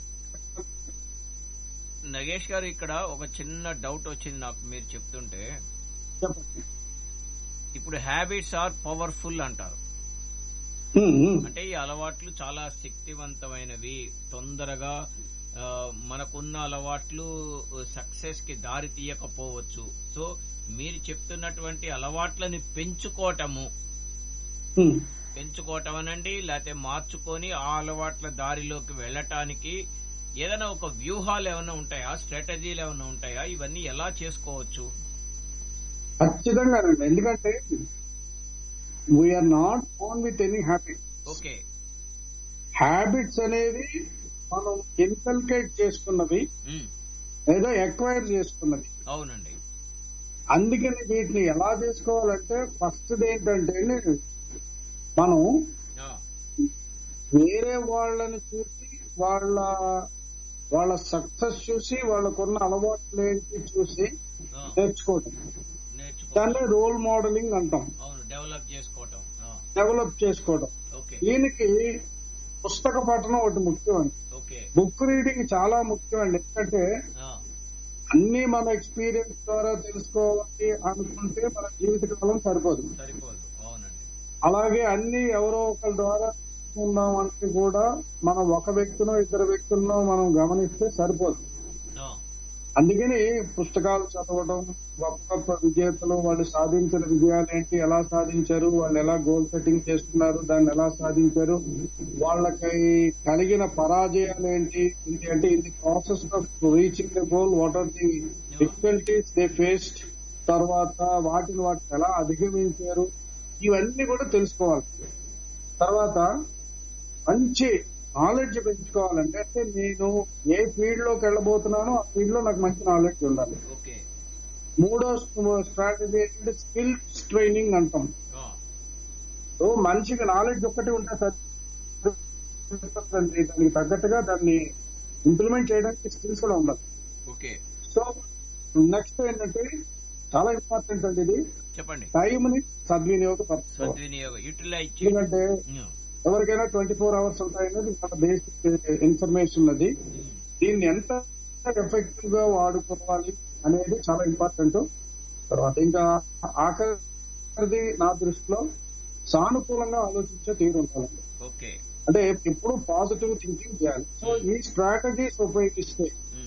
నగేష్ గారు ఇక్కడ ఒక చిన్న డౌట్ వచ్చింది నాకు మీరు చెప్తుంటే చెప్పండి ఇప్పుడు హ్యాబిట్స్ ఆర్ పవర్ఫుల్ అంటారు ఉం, ఉం. అంటే ఈ అలవాట్లు చాలా శక్తివంతమైనవి తొందరగా ఆ, మనకున్న అలవాట్లు సక్సెస్ కి దారి తీయకపోవచ్చు సో మీరు చెప్తున్నటువంటి అలవాట్లని పెంచుకోవటము ఉం. పెంచుకోవటం అనండి లేకపోతే మార్చుకొని ఆ అలవాట్ల దారిలోకి వెళ్ళటానికి ఏదైనా ఒక వ్యూహాలు ఏమైనా ఉంటాయా స్ట్రాటజీలు ఏమైనా ఉంటాయా ఇవన్నీ ఎలా చేసుకోవచ్చు ఖచ్చితంగానండి ఎందుకంటే we are not own with any habit okay habits అనేవి మనం ఇన్కల్కేట్ చేసుకున్నవి ఉమ్, లేదా ఎక్వైర్ చేసుకున్నవి అవునండి అందుకని వీటిని ఎలా చేసుకోవాలంటే ఫస్ట్ ఏంటంటే మనం ఆ, వేరే వాళ్ళని చూసి వాళ్ళ వాళ్ళ సక్సెస్ చూసి వాళ్ళకున్న అలవాట్లు ఏంటి చూసి ఆ, నేర్చుకోవటం నేర్చుకో దాన్ని రోల్ మోడలింగ్ అంటాం అవును డెవలప్ చేసుకోవటం ఆ, డెవలప్ చేసుకోవడం ఓకే దీనికి పుస్తక పఠనం ఒకటి ముఖ్యం అండి ఓకే బుక్ రీడింగ్ చాలా ముఖ్యం అండి ఎందుకంటే ఆ, అన్ని మన ఎక్స్పీరియన్స్ ద్వారా తెలుసుకోవాలి అనుకుంటే మన జీవితకాలం సరిపోదు సరిపోదు అవునండి అలాగే అన్ని ఎవరో ఒకరి ద్వారా తెలుసుకుందాం అంటే కూడా మనం ఒక వ్యక్తినో ఇద్దరు వ్యక్తులను మనం గమనిస్తే సరిపోదు ఆ, అందుకని పుస్తకాలు చదవడం గొప్ప గొప్ప విజేతలు వాళ్ళు సాధించిన విజయాలు ఏంటి ఎలా సాధించారు వాళ్ళు ఎలా గోల్ సెట్టింగ్ చేస్తున్నారు దాన్ని ఎలా సాధించారు వాళ్ళకి కలిగిన పరాజయాలు ఏంటి ఇది అంటే in the process of reaching the goal what are the difficulties they faced తర్వాత వాటిని వాటిని ఎలా అధిగమించారు ఇవన్నీ కూడా తెలుసుకోవాలి తర్వాత మంచి నాలెడ్జ్ పెంచుకోవాలంటే అంటే నేను ఏ ఫీల్డ్ లోకి వెళ్ళబోతున్నానో ఆ ఫీల్డ్ లో నాకు మంచి నాలెడ్జ్ ఉండాలి ఓకే మూడో స్ట్రాటజీ ఏంటంటే స్కిల్స్ ట్రైనింగ్ అంటాం ఆ, సో మనిషికి నాలెడ్జ్ ఒక్కటి ఉంటే సరిపోతుందండి. దానికి తగ్గట్టుగా దాన్ని ఇంప్లిమెంట్ చేయడానికి స్కిల్స్ కూడా ఉండాలి ఓకే సో నెక్స్ట్ ఏంటంటే చాలా ఇంపార్టెంట్ అండి ఇది చెప్పండి టైం ని సద్వినియోగపరచుకోవాలి సద్వినియోగం యూటిలైజ్ ఎందుకంటే ఎవరికైనా ట్వంటీ ఫోర్ అవర్స్ ఉంటాయనేది మన బేసిక్ ఇన్ఫర్మేషన్ అది దీన్ని ఎంత ఎఫెక్టివ్ గా వాడుకోవాలి అనేది చాలా ఇంపార్టెంట్ తర్వాత ఇంకా ఆఖరిది నా దృష్టిలో సానుకూలంగా ఆలోచించే తీరు ఉండాలండి ఓకే అంటే ఎప్పుడు పాజిటివ్ థింకింగ్ చేయాలి సో ఈ స్ట్రాటజీస్ ఉపయోగిస్తే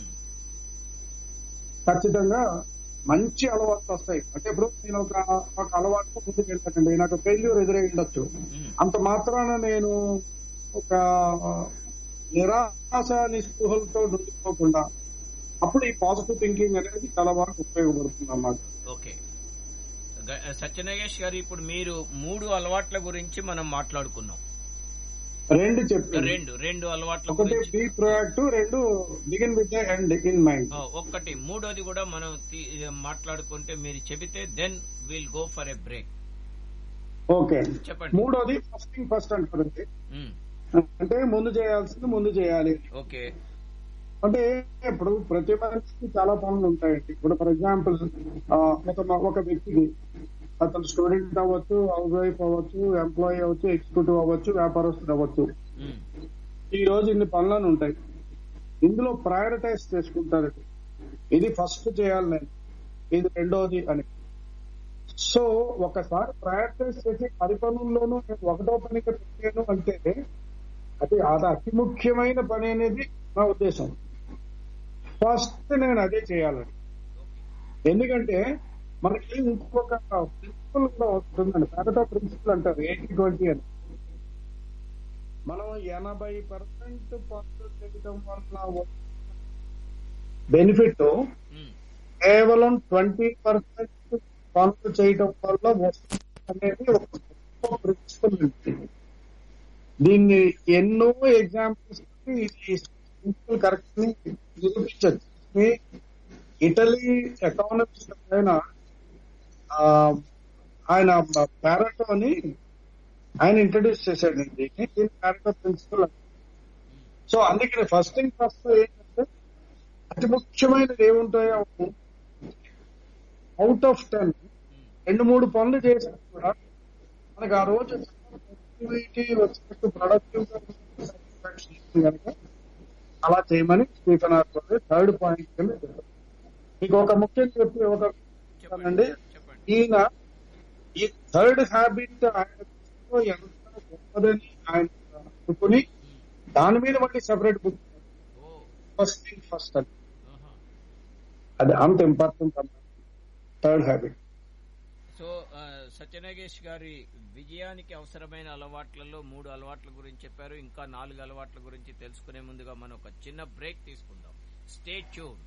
ఖచ్చితంగా మంచి అలవాట్లు వస్తాయి అంటే ఇప్పుడు నేను ఒక ఒక అలవాటు ముందుకు వెళ్తానండి నాకు ఫెయిల్యూర్ ఎదురై ఉండొచ్చు అంత మాత్రాన నేను ఒక నిరాశ నిస్పృహలతో నుండిపోకుండా అప్పుడు ఈ పాజిటివ్ థింకింగ్ అనేది చాలా బాగా ఉపయోగపడుతుంది అన్నమాట ఓకే గ- సత్యనాగేష్ గారు ఇప్పుడు మీరు మూడు అలవాట్ల గురించి మనం మాట్లాడుకున్నాం రెండు చెప్పాను రెండు రెండు అలవాట్ల ఒకటి గురించి బీ ప్రొయాక్టివ్ రెండు begin with and in mind ఆ, ఒక్కటి మూడోది కూడా మనం తీ- మాట్లాడుకుంటే మీరు చెబితే then will go for a break okay చెప్పండి మూడోది ఫస్ట్ థింగ్ ఫస్ట్ అంటారండి ఉమ్, అంటే ముందు చేయాల్సింది ముందు చేయాలి ఓకే అంటే ఇప్పుడు ప్రతి మనిషికి చాలా పనులు ఉంటాయండి ఇప్పుడు ఫర్ ఎగ్జాంపుల్ ఒక ఒక వ్యక్తికి అతను స్టూడెంట్ అవ్వచ్చు హౌస్ వైఫ్ అవ్వచ్చు ఎంప్లాయీ అవ్వచ్చు ఎగ్జిక్యూటివ్ అవ్వచ్చు వ్యాపారస్తుడు అవ్వచ్చు ఉమ్, ఈ రోజు ఇన్ని పనులను ఉంటాయి ఇందులో ప్రయారిటైజ్ చేసుకుంటారండి ఇది ఫస్ట్ చేయాలి నేను ఇది రెండోది అని సో ఒకసారి ప్రయారిటైజ్ చేసి పది పనుల్లోనూ నేను ఒకటో పనిగా పెట్టాను అంటే అది అది అతి ముఖ్యమైన పని అనేది నా ఉద్దేశం ఫస్ట్ నేను అదే చేయాలని ఎందుకంటే మనకి ఇంకొక ప్రిన్సిపల్ కూడా ఉంటుందండి ప్యారటో ప్రిన్సిపల్ అంటారు ఎయిటీ ట్వంటీ అని మనం ఎనభై పర్సెంట్ పనులు చేయడం వల్ల బెనిఫిట్ ఉమ్, కేవలం ట్వంటీ పర్సెంట్ పనులు చేయడం వల్ల వస్తుంది అనేది ఒక గొప్ప ప్రిన్సిపల్ దీన్ని ఎన్నో ఎగ్జాంపుల్స్ ఇది ప్రిన్సిపల్ కరెక్ట్ ని నిరూపించచ్చు ఇటలీ ఎకానమిస్ట్ ఆయన ఆ, ఆయన ప్యారటో అని ఆయన ఇంట్రడ్యూస్ చేశాడు దీన్ని దీని ప్యారటో ప్రిన్సిపల్ సో అందుకని ఫస్ట్ థింగ్ ఫస్ట్ ఏంటంటే అతి ముఖ్యమైనది ఏముంటాయో అవుట్ ఆఫ్ టెన్ రెండు మూడు పనులు చేసినా కూడా మనకు ఆ రోజు productivity వచ్చినట్టు ప్రొడక్టివ్ కనుక అలా చేయమని స్టీఫెన్ ఆర్కోర్ థర్డ్ పాయింట్ కింద చెప్పారు. మీకు ఒక ముఖ్యం చెప్పి ఒక చెప్తానండి ఈయన ఈ థర్డ్ హ్యాబిట్ ఆయన దృష్టిలో ఎంత గొప్పదని ఆయన అనుకుని దాని మీద మళ్ళీ separate book first thing first అని అది అంత ఇంపార్టెంట్ అన్నమాట థర్డ్ హ్యాబిట్ సో ఆ, సత్యనాగేష్ గారి విజయానికి అవసరమైన అలవాట్లలో మూడు అలవాట్ల గురించి చెప్పారు ఇంకా నాలుగు అలవాట్ల గురించి తెలుసుకునే ముందుగా మనం ఒక చిన్న బ్రేక్ తీసుకుందాం స్టే ట్యూన్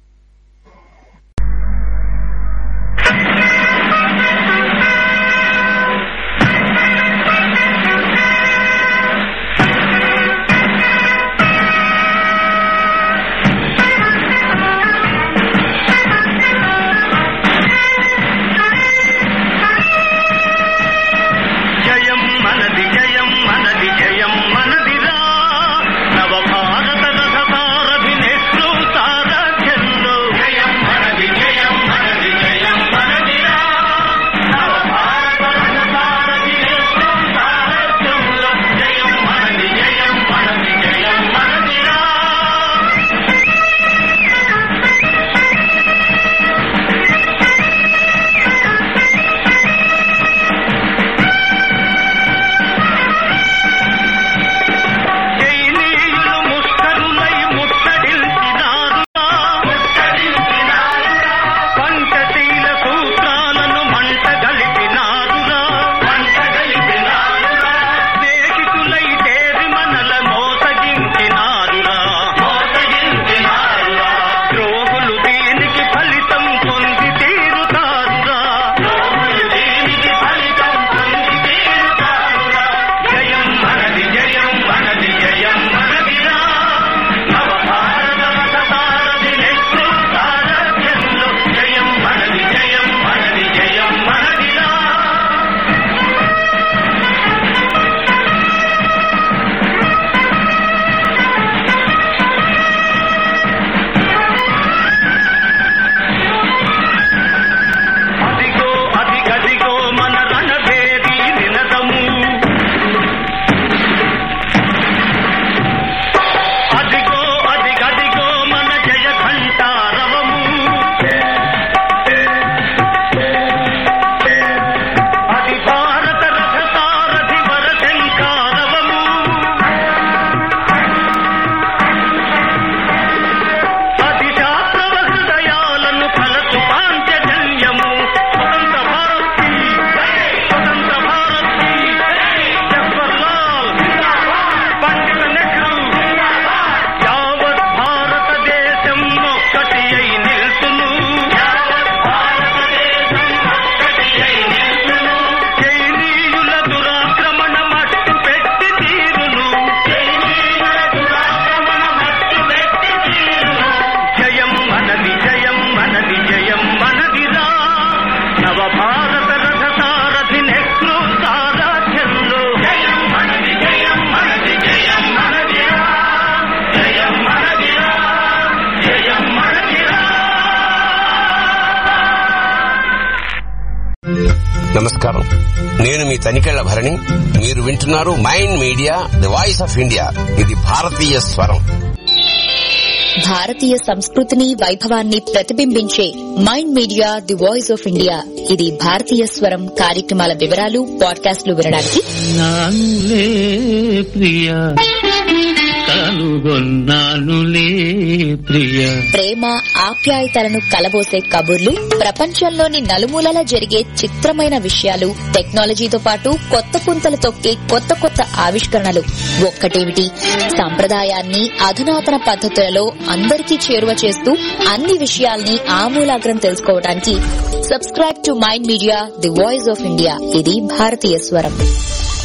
జయం మనది జయం మనది జయం మనదిరా నవ భారత రథ సారథి నెహ్రూ సారథ్యంలో జయం మనది జయం మనది జయం మనదిరా నవ భారత రథ సారథి నెహ్రూ సారథ్యంలో జయం మనది జయం మనది జయం మనదిరా చైనీయులు ముష్కరులై ముట్టడించినారురా ముట్టడించినారురా పంచశీల సూత్రాలను మంట గలిపినారురా మంట గలిపినారురా స్నేహితులై చేరి మనల మోసగించినారురా మోసగించినారురా ద్రోహులు దీనికి ఫలితం పొంది తీరుతారురా ద్రోహులు దీనికి ఫలితం పొంది తీరుతారురా జయం మనది జయం మనది జయం మనదిరా నవ భారత రథ సారథి నెహ్రూ సారథ్యంలో జయం మనది జయం మనది జయం మనదిరా అదిగో అదిగదిగో మన రణభేది నినదము అదిగో అదిగదిగో మన జయ ఘంటారవము అది భారత రథ సారథి వరశంకారవము అది శాస్త్రవ హృదయాలను కలసు పాంచజన్యము స్వతంత్ర భారతి స్వతంత్ర భారతి జవహర్లాల్ పండిత నెహ్రూ యావత్ భారతదేశం ఒక్కటి అయి నిల్చును చైనీయుల దురాక్రమణ మట్టు పెట్టి తీరును జయం మనది జయం మనది జయం మనదిరా నవ భారత రథ సారథి నెహ్రూ సారథ్యంలో జయం మనది జయం మనది జయం మనదిరా జయం మనదిరా జయం మనదిరా నమస్కారం నేను మీ తనికెళ్ల భరణి మీరు వింటున్నారు mind media the voice of India ఇది భారతీయ స్వరం భారతీయ సంస్కృతిని వైభవాన్ని ప్రతిబింబించే mind media the voice of India ఇది భారతీయ స్వరం కార్యక్రమాల వివరాలు పాడ్కాస్ట్లు వినడానికి నానులే ప్రియ కనుగొన్నానులే ప్రియ ప్రేమ ఆప్యాయతలను కలబోసే కబుర్లు ప్రపంచంలోని నలుమూలలా జరిగే చిత్రమైన విషయాలు టెక్నాలజీతో పాటు కొత్త పుంతలు తొక్కే కొత్త కొత్త ఆవిష్కరణలు ఒక్కటేమిటి సంప్రదాయాన్ని అధునాతన పద్ధతులలో అందరికీ చేరువ చేస్తూ అన్ని విషయాల్ని ఆమూలాగ్రం తెలుసుకోవడానికి subscribe to mind media the voice of India ఇది భారతీయ స్వరం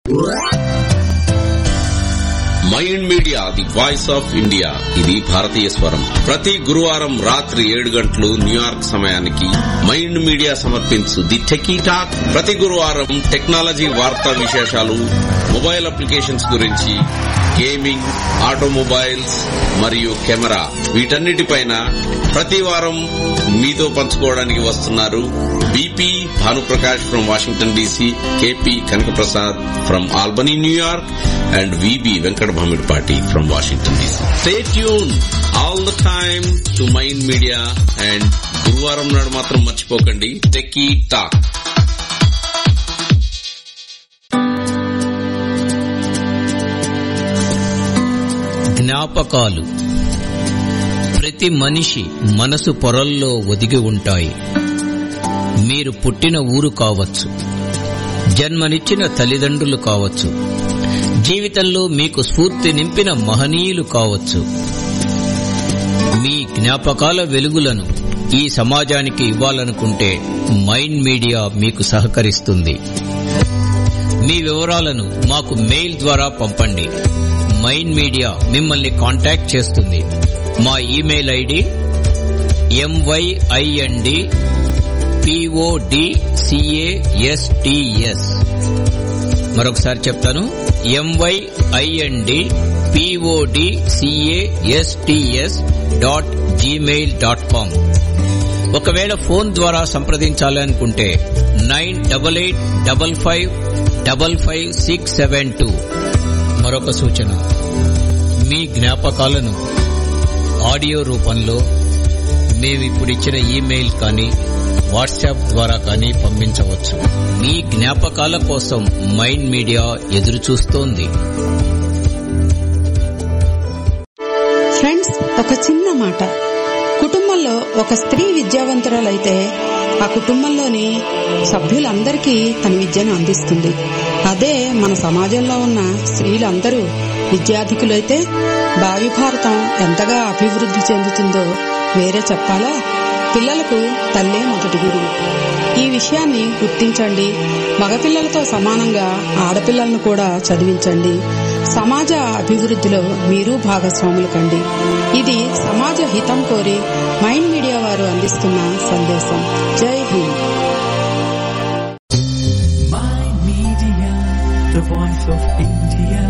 mind media the voice of India ఇది భారతీయ స్వరం ప్రతి గురువారం రాత్రి ఏడు గంటలు న్యూయార్క్ సమయానికి మైండ్ మీడియా సమర్పించు ది టెకీ టాక్ ప్రతి గురువారం టెక్నాలజీ వార్తా విశేషాలు మొబైల్ అప్లికేషన్స్ గురించి గేమింగ్ ఆటోమొబైల్స్ మరియు కెమెరా వీటన్నిటిపైన ప్రతి వారం మీతో పంచుకోవడానికి వస్తున్నారు BP Bhanuprakash from Washington DC KP Kanakaprasad from Albany New York and VB Venkata Bhamidipati from Washington DC stay tune all the time to mind media and గురువారం నాడు మాత్రం మర్చిపోకండి టెకీ టాక్ జ్ఞాపకాలు ప్రతి మనిషి మనసు పొరల్లో ఒదిగి ఉంటాయి మీరు పుట్టిన ఊరు కావచ్చు జన్మనిచ్చిన తల్లిదండ్రులు కావచ్చు జీవితంలో మీకు స్ఫూర్తి నింపిన మహనీయులు కావచ్చు మీ జ్ఞాపకాల వెలుగులను ఈ సమాజానికి ఇవ్వాలనుకుంటే మైండ్ మీడియా మీకు సహకరిస్తుంది మీ వివరాలను మాకు మెయిల్ ద్వారా పంపండి మైండ్ మీడియా మిమ్మల్ని కాంటాక్ట్ చేస్తుంది మా ఇమెయిల్ ఐడి ఎంవైఐఎన్డి పిఓడిసిఏఎస్టిఎస్ మరొకసారి చెప్తాను MYIND PODCASTS dot Gmail dot com ఒకవేళ ఫోన్ ద్వారా సంప్రదించాలి అనుకుంటే nine double eight double five double five six seven two మరొక సూచన మీ జ్ఞాపకాలను ఆడియో రూపంలో మేమిప్పుడిచ్చిన ఇమెయిల్ కానీ వాట్సాప్ ద్వారా కానీ పంపించవచ్చు మీ జ్ఞాపకాల కోసం మైండ్ మీడియా ఎదురు చూస్తోంది ఫ్రెండ్స్ ఒక చిన్న మాట కుటుంబంలో ఒక స్త్రీ విద్యావంతురాలైతే ఆ కుటుంబంలోని సభ్యులందరికీ తన విద్యను అందిస్తుంది అదే మన సమాజంలో ఉన్న స్త్రీలందరూ విద్యాధికులైతే భావి భారతం ఎంతగా అభివృద్ధి చెందుతుందో వేరే చెప్పాలా పిల్లలకు తల్లే మొదటి గురువు ఈ విషయాన్ని గుర్తించండి మగపిల్లలతో సమానంగా ఆడపిల్లలను కూడా చదివించండి సమాజ అభివృద్ధిలో మీరు భాగస్వాములు కండి ఇది సమాజ హితం కోరి మైండ్ మీడియా వారు అందిస్తున్న సందేశం జై Hind Mind Media, the voice of India.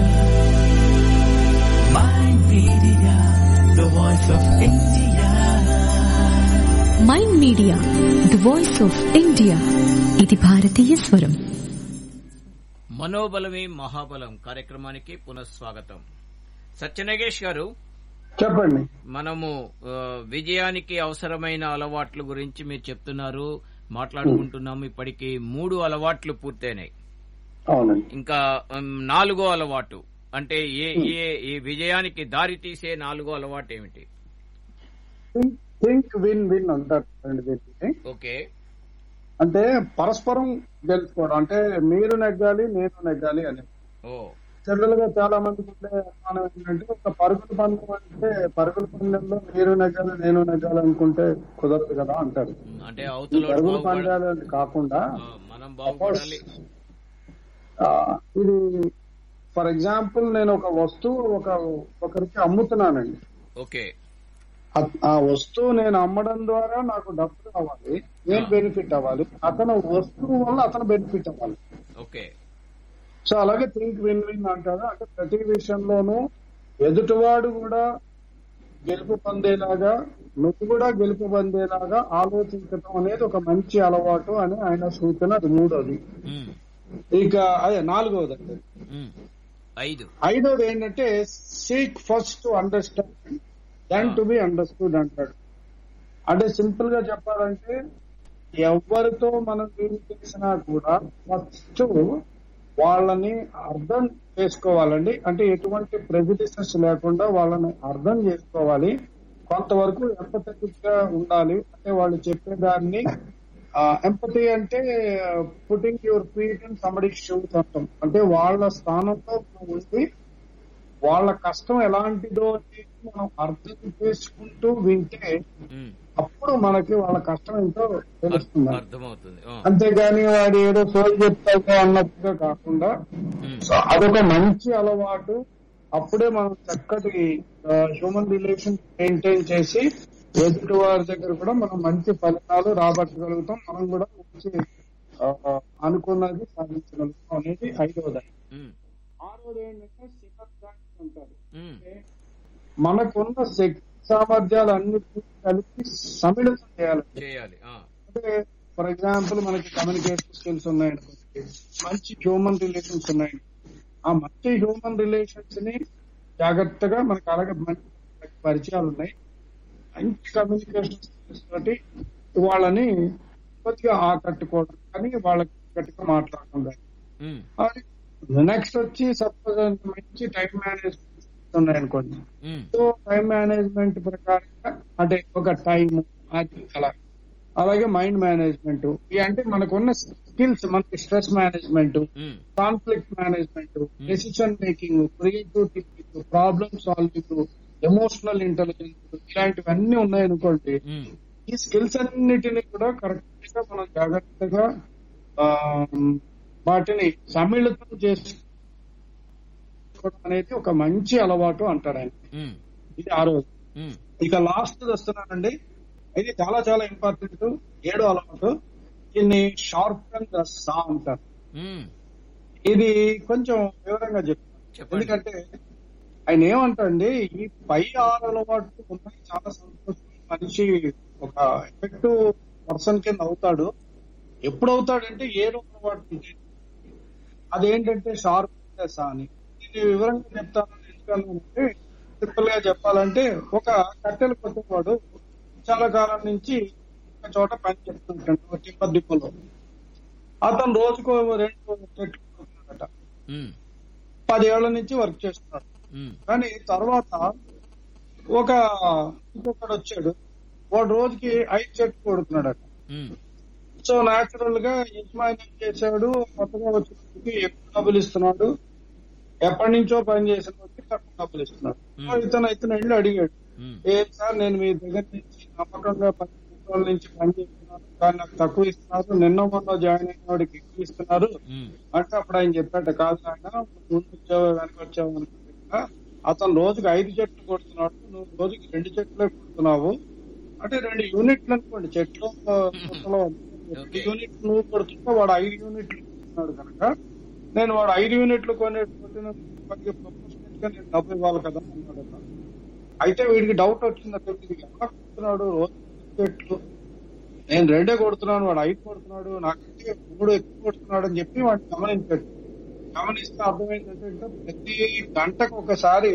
Mind Media, the voice of India. Mind media the voice of India ఇది భారతీయ స్వరం మనోబలమే మహాబలం కార్యక్రమానికి పునఃస్వాగతం సత్యనగేష్ గారు చెప్పండి మనము ఆ, విజయానికి అవసరమైన అలవాట్ల గురించి మీరు చెప్తున్నారు మాట్లాడుకుంటున్నాము ఇప్పటికి మూడు అలవాట్లు పూర్తయినాయి అవునండి ఇంకా ఉమ్, నాలుగో అలవాటు అంటే ఏ ఏ ఈ విజయానికి దారి తీసే నాలుగో అలవాటు ఏమిటి థింక్ విన్ విన్ అంటారు అండి దీన్ని ఓకే అంటే పరస్పరం గెలుచుకోవడం అంటే మీరు నెగ్గాలి నేను నెగ్గాలి అని ఓ జనరల్ గా చాలా మందికి ఉండే అనుమానం ఏంటంటే ఒక పరుగుల పందెం అంటే పరుగుల పందెంలో మీరు నెగ్గాలి నేను నెగ్గాలి అనుకుంటే కుదరదు కదా అంటారు అంటే ఈ అవతల పరుగుల పందాలు అని కాకుండా మనం బాగుపడాలి ఆ, ఇది ఫర్ ఎగ్జాంపుల్ నేను ఒక వస్తువు ఒక ఒకరికి అమ్ముతున్నానండి ఓకే ఆ- ఆ వస్తువు నేను అమ్మడం ద్వారా నాకు డబ్బు రావాలి నేను బెనిఫిట్ అవ్వాలి అతను వస్తువు వల్ల అతను బెనిఫిట్ అవ్వాలి ఓకే సో అలాగే థింక్ విన్ విన్ అంటారు అంటే ప్రతి విషయంలోనూ ఎదుటివాడు కూడా గెలుపు పొందేలాగా నువ్వు కూడా గెలుపు పొందేలాగా ఆలోచించడం అనేది ఒక మంచి అలవాటు అని ఆయన సూచన అది మూడోది ఇక అదే నాలుగవది అండి ఉమ్, ఐదు ఐదోది ఏంటంటే seek first to understand then to be understood అంటాడు అంటే సింపుల్ గా చెప్పాలంటే ఎవరితో మనం డీల్ చేసినా కూడా ఫస్ట్ వాళ్ళని అర్థం చేసుకోవాలండి అంటే ఎటువంటి ప్రెజుడిసెస్ లేకుండా వాళ్ళని అర్థం చేసుకోవాలి కొంతవరకు ఎంపథెటిక్ గా ఉండాలి అంటే వాళ్ళు చెప్పేదాన్ని ఎంపతి అంటే putting your feet in somebody shoes అర్థం అంటే వాళ్ళ స్థానంలో మనం ఉండి వాళ్ళ కష్టం ఎలాంటిదో అనేది మనం అర్థం చేసుకుంటూ వింటే అప్పుడు మనకి వాళ్ళ కష్టం ఏంటో తెలుస్తుంది అర్థమవుతుంది ఆ. అంతేగాని వాడు ఏదో సోల్ చెప్తాడు అన్నట్టుగా కాకుండా సో అదొక మంచి అలవాటు అప్పుడే మనం చక్కటి హ్యూమన్ రిలేషన్ మెయింటైన్ చేసి ఎదుటి వారి దగ్గర కూడా మనం మంచి ఫలితాలు రాబట్టగలుగుతాం మనం కూడా మంచి ఆ, అనుకున్నది సాధించగలుగుతాం అనేది ఐదవది ఉమ్, ఆరోది ఏంటంటే సినర్జాయిస్ అంటారు ఉమ్, అంటే మనకున్న శక్తి సామర్థ్యాలు అన్నిటినీ కలిపి సమిళితం చేయాలి చేయాలి ఆ, అంటే ఫర్ ఎగ్జాంపుల్ మనకి కమ్యూనికేషన్ స్కిల్స్ ఉన్నాయనుకోండి మంచి హ్యూమన్ రిలేషన్స్ ఉన్నాయి ఆ మంచి హ్యూమన్ రిలేషన్స్ ని జాగ్రత్తగా మనకి అలాగే మంచి పరిచయాలు ఉన్నాయి మంచి కమ్యూనికేషన్ స్కిల్స్ తోటి వాళ్ళని కొద్దిగా ఆకట్టుకోవడం కానీ వాళ్ళకి గట్టిగా మాట్లాడడం కానీ ఉమ్, నెక్స్ట్ వచ్చి సపోజ్ మంచి టైం మేనేజ్మెంట్ ఉన్నాయనుకోండి ఉమ్, సో టైం మేనేజ్మెంట్ ప్రకారంగా అంటే ఒక టైం అది అలా అలాగే మైండ్ మేనేజ్మెంట్ ఇవి అంటే మనకున్న స్కిల్స్ మనకి stress management um, conflict management decision making creativity problem solving emotional intelligence ఇలాంటివన్నీ ఉన్నాయనుకోండి ఉమ్, ఈ స్కిల్స్ అన్నిటిని కూడా కరెక్ట్ గా మనం జాగ్రత్తగా ఆ, వాటిని సమ్మిళితం చేసుకోవడం అనేది ఒక మంచి అలవాటు అంటారు ఆయన ఉమ్, ఇది ఆ రోజు ఉమ్, ఇక లాస్ట్ వస్తున్నానండి ఇది చాలా చాలా ఇంపార్టెంట్ ఏడో అలవాటు దీన్ని షార్ప్ అండ్ సా అంటారు ఉమ్, ఇది కొంచెం వివరంగా చెప్తాను ఎందుకంటే ఆయన ఏమంటారండి ఈ పై ఆరు అలవాట్లు ఉన్నాయి చాలా సంతోషం మనిషి ఒక ఎఫెక్టివ్ పర్సన్ కింద అవుతాడు ఎప్పుడు అవుతాడంటే ఏడో అలవాటు ఉంటే అదేంటంటే షార్ప్ సా అని ఇది వివరంగా చెప్తాను ఎందుకంటే సింపుల్ గా చెప్పాలంటే ఒక కట్టెలు కొట్టేవాడు చాలా కాలం నుంచి ఒక చోట పని చేస్తుంటాడు ఒక టిప్పర్ డిపోలో అతను రోజుకు రెండు చెట్లు కొడుతున్నాడట ఉమ్, పదేళ్ల నుంచి వర్క్ చేస్తున్నాడు ఉమ్, కానీ తర్వాత ఒక ఇంకొకడు వచ్చాడు వాడు రోజుకి ఐదు చెట్లు కొడుతున్నాడట ఉమ్, సో నాచురల్ గా యజమాని ఏం చేశాడు కొత్తగా వచ్చినప్పటికి ఎక్కువ డబ్బులు ఇస్తున్నాడు ఎప్పటి నుంచో పని చేసిన వాడికి తక్కువ డబ్బులు ఇస్తున్నాడు సో ఇతను ఇతను వెళ్ళి అడిగాడు ఏం సార్ నేను మీ దగ్గర నుంచి నమ్మకంగా పది సంవత్సరాల నుంచి పని చేస్తున్నాను కానీ నాకు తక్కువ ఇస్తున్నారు నిన్న మొన్న జాయిన్ అయిన వాడికి ఎక్కువ ఇస్తున్నారు అంటే అప్పుడు ఆయన చెప్పాట కాదు నాయన ముందు వచ్చావు వెనక వచ్చావు అనుకుంటున్నా అతను రోజుకి ఐదు చెట్లు కొడుతున్నాడు నువ్వు రోజుకి రెండు చెట్లే కొడుతున్నావు అంటే రెండు యూనిట్లు అనుకోండి చెట్లు కొత్తలో రెండు యూనిట్ నువ్వు కొడుతుంటే వాడు ఐదు యూనిట్లు కొడుతున్నాడు కనుక నేను వాడు ఐదు యూనిట్లు కొనే కొట్టిన వాడికి ప్రొపోర్షనల్ గా నేను డబ్బు ఇవ్వాలి కదా అన్నాడు అతను. అయితే వీడికి డౌట్ వచ్చింది అతనికి ఇది ఎలా కొడుతున్నాడు రోజు చెట్లు నేను రెండే కొడుతున్నాను వాడు ఐదు కొడుతున్నాడు నాకంటే మూడు ఎక్కువ కొడుతున్నాడు అని చెప్పి వాడిని గమనించాడు గమనిస్తే అర్థమైందంటే ఇంకా ప్రతి గంటకు ఒకసారి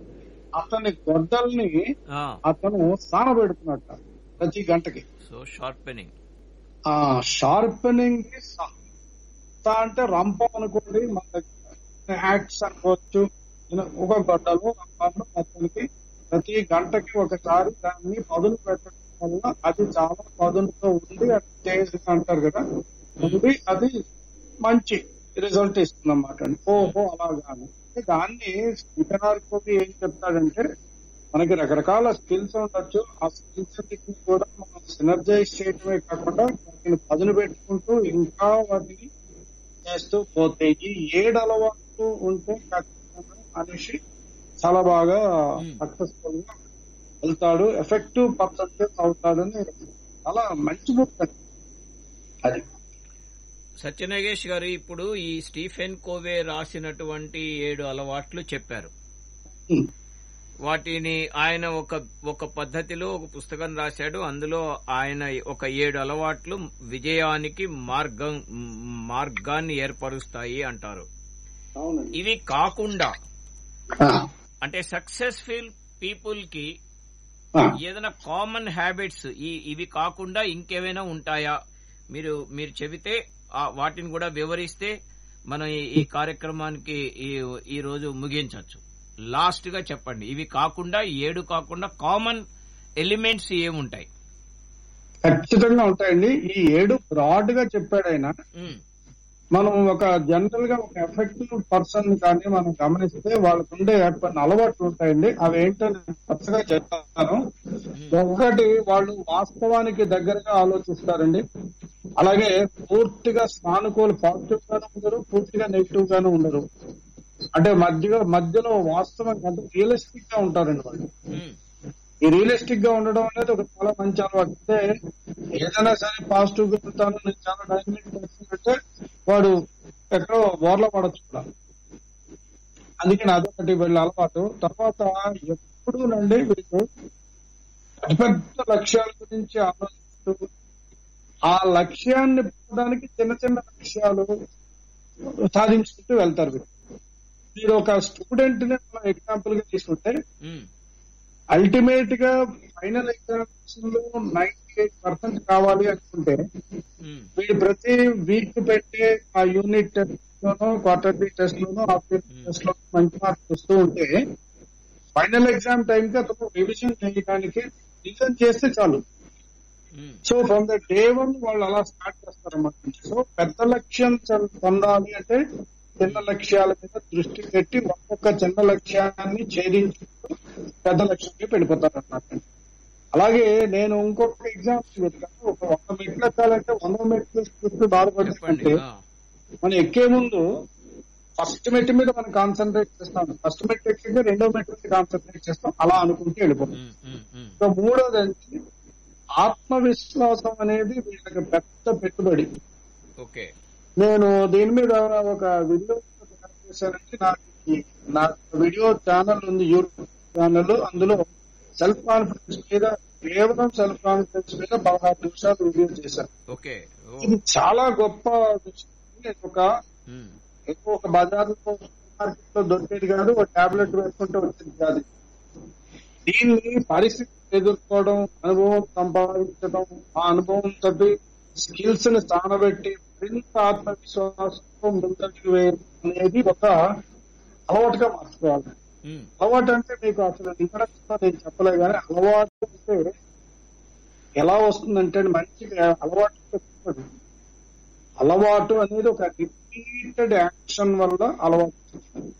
అతని గొడ్డల్ని ఆ, అతను సానబెడుతున్నట్ట ప్రతి గంటకి సో షార్పెనింగ్ ఆ షార్పెనింగ్ కి స- స అంటే రంపం అనుకోండి మన దగ్గర యాక్ట్స్ అనుకోవచ్చు ఇలా ఒక గొడ్డలు రంపాలు అతనికి ప్రతి గంటకి ఒకసారి దాన్ని పదును పెట్టడం వల్ల అది చాలా పదునుతో ఉండి అది తేజ్ అంటారు కదా ఉండి అది మంచి రిజల్ట్ ఇస్తుంది అన్నమాట ఓహో అలాగా అని. దాన్ని స్పీకర్ కోవి ఏం చెప్తాడంటే మనకి రకరకాల స్కిల్స్ ఉండొచ్చు ఆ స్కిల్స్ కూడా మనం సినర్జైజ్ చేయడమే కాకుండా వాటిని పదును పెట్టుకుంటూ ఇంకా వాటిని చేస్తూ పోతే ఈ ఏడు అలవాట్లు ఉంటే ఖచ్చితంగా మనిషి చాలా బాగా సక్సెస్ఫుల్ గా వెళ్తాడు ఎఫెక్టివ్ పర్సంటేజ్ అవుతాడని చాలా మంచి బుక్ అండి అది సత్యనాగేష్ గారు ఇప్పుడు ఈ స్టీఫెన్ కోవే రాసినటువంటి ఏడు అలవాట్లు చెప్పారు వాటిని ఆయన ఒక ఒక పద్ధతిలో ఒక పుస్తకం రాశాడు అందులో ఆయన ఒక ఏడు అలవాట్లు విజయానికి మార్గం మార్గాన్ని ఏర్పరుస్తాయి అంటారు అవునండి ఇవి కాకుండా అంటే సక్సెస్ఫుల్ పీపుల్ కి ఏదైనా కామన్ హ్యాబిట్స్ ఈ ఇవి కాకుండా ఇంకేమైనా ఉంటాయా మీరు మీరు చెబితే ఆ వాటిని కూడా వివరిస్తే మనం ఈ- ఈ కార్యక్రమానికి ఈ ఈ రోజు ముగించవచ్చు లాస్ట్ గా చెప్పండి ఇవి కాకుండా ఏడు కాకుండా కామన్ ఎలిమెంట్స్ ఏముంటాయి ఖచ్చితంగా ఉంటాయండి ఈ ఏడు బ్రాడ్ గా చెప్పాడు ఆయన ఉమ్, మనం ఒక జనరల్ గా ఒక ఎఫెక్టివ్ పర్సన్ కానీ మనం గమనిస్తే వాళ్ళకుండే పర్సన్ కానీ మనం గమనిస్తే వాళ్ళకుండే కొన్ని అలవాట్లు ఉంటాయండి అవి ఏంటో నేను కొత్తగా చెప్తాను ఒకటి వాళ్ళు వాస్తవానికి దగ్గరగా ఆలోచిస్తారండి అలాగే పూర్తిగా సానుకూల పాజిటివ్ గాను ఉండరు పూర్తిగా నెగిటివ్ గాను ఉండరు అంటే మధ్యలో మధ్యలో వాస్తవం అంటే రియలిస్టిక్ గా ఉంటారండి వాళ్ళు ఈ రియలిస్టిక్ గా ఉండడం అనేది ఒక చాలా మంచి అలవాటు అంటే ఏదైనా సరే పాజిటివ్ గా ఉంటాను నేను చాలా డైనమిక్ పర్సన్ అంటే వాడు ఎక్కడో బోర్ల పడచ్చు కూడా అందుకని అదొకటి వీళ్ళ అలవాటు తర్వాత ఎప్పుడు నుండి వీళ్ళు పెద్ద పెద్ద లక్ష్యాల గురించి ఆలోచిస్తూ ఆ లక్ష్యాన్ని పొందడానికి చిన్న చిన్న లక్ష్యాలు సాధించుకుంటూ వెళ్తారు వీళ్ళు మీరు ఒక స్టూడెంట్ ని మనం ఎగ్జాంపుల్ గా తీసుకుంటే అల్టిమేట్ గా ఫైనల్ ఎగ్జామ్స్ లో నైన్టీ ఎయిట్ పర్సెంట్ కావాలి అనుకుంటే వీడు ప్రతి వీక్ పెట్టే ఆ యూనిట్ టెస్ట్ లోనో క్వార్టర్లీ టెస్ట్ లోనో హాఫ్ టెస్ట్ లో మంచి మార్క్స్ వస్తూ ఉంటే ఫైనల్ ఎగ్జామ్ టైం కి అతను రివిజన్ చేయడానికి రివిజన్ చేస్తే చాలు so from the day one వాళ్ళు అలా స్టార్ట్ చేస్తారన్నమాట సో పెద్ద లక్ష్యం చ- పొందాలి అంటే చిన్న లక్ష్యాల మీద దృష్టి పెట్టి ఒక్కొక్క చిన్న లక్ష్యాన్ని ఛేదించుకుంటూ పెద్ద లక్ష్యానికి వెళ్ళిపోతారు అన్నమాట అలాగే నేను ఇంకొక ఎగ్జాంపుల్ చెప్తాను ఒక వంద మెట్లు ఎక్కాలంటే వంద మెట్లు చుట్టూ బాధపడుతుంటే మనం ఎక్కే ముందు ఫస్ట్ మెట్టు మీద మనం కాన్సన్ట్రేట్ చేస్తాం ఫస్ట్ మెట్టు ఎక్కితే రెండో మెట్టు మీద కాన్సన్ట్రేట్ చేస్తాం అలా అనుకుంటూ వెళ్ళిపోతాం సో మూడోది అంటే ఆత్మవిశ్వాసం అనేది వీళ్ళకి పెద్ద పెట్టుబడి ఓకే నేను దీని మీద ఒక వీడియో తయారు చేశానంటే నాకు ఈ- నా వీడియో ఛానల్ ఉంది యూట్యూబ్ ఛానల్ అందులో సెల్ఫ్ కాన్ఫిడెన్స్ మీద కేవలం సెల్ఫ్ కాన్ఫిడెన్స్ మీద పదహారు నిమిషాలు వీడియో చేశాను ఓకే ఓ ఇది చాలా గొప్ప విషయం. ఇది ఒక ఎక్కువ ఒక బజార్ లో మార్కెట్ లో దొరికేది కాదు ఒక టాబ్లెట్ వేసుకుంటే వచ్చేది కాదు దీన్ని పరిస్థితి ఎదుర్కోవడం అనుభవం సంపాదించడం ఆ అనుభవం తోటి స్కిల్స్ ని స్థానబెట్టి మరింత ఆత్మవిశ్వాసంతో ముందడుగు వేయడం అనేది ఒక అలవాటుగా మార్చుకోవాలి అలవాటు అంటే మీకు అసలు ఇంట్రడక్షన్ నేను చెప్పలే కానీ అలవాటు అంటే ఎలా వస్తుందంటే మంచిగా అలవాటు వస్తుంది. అలవాటు అనేది ఒక రిపీటెడ్ యాక్షన్ వల్ల అలవాటు వస్తుంది.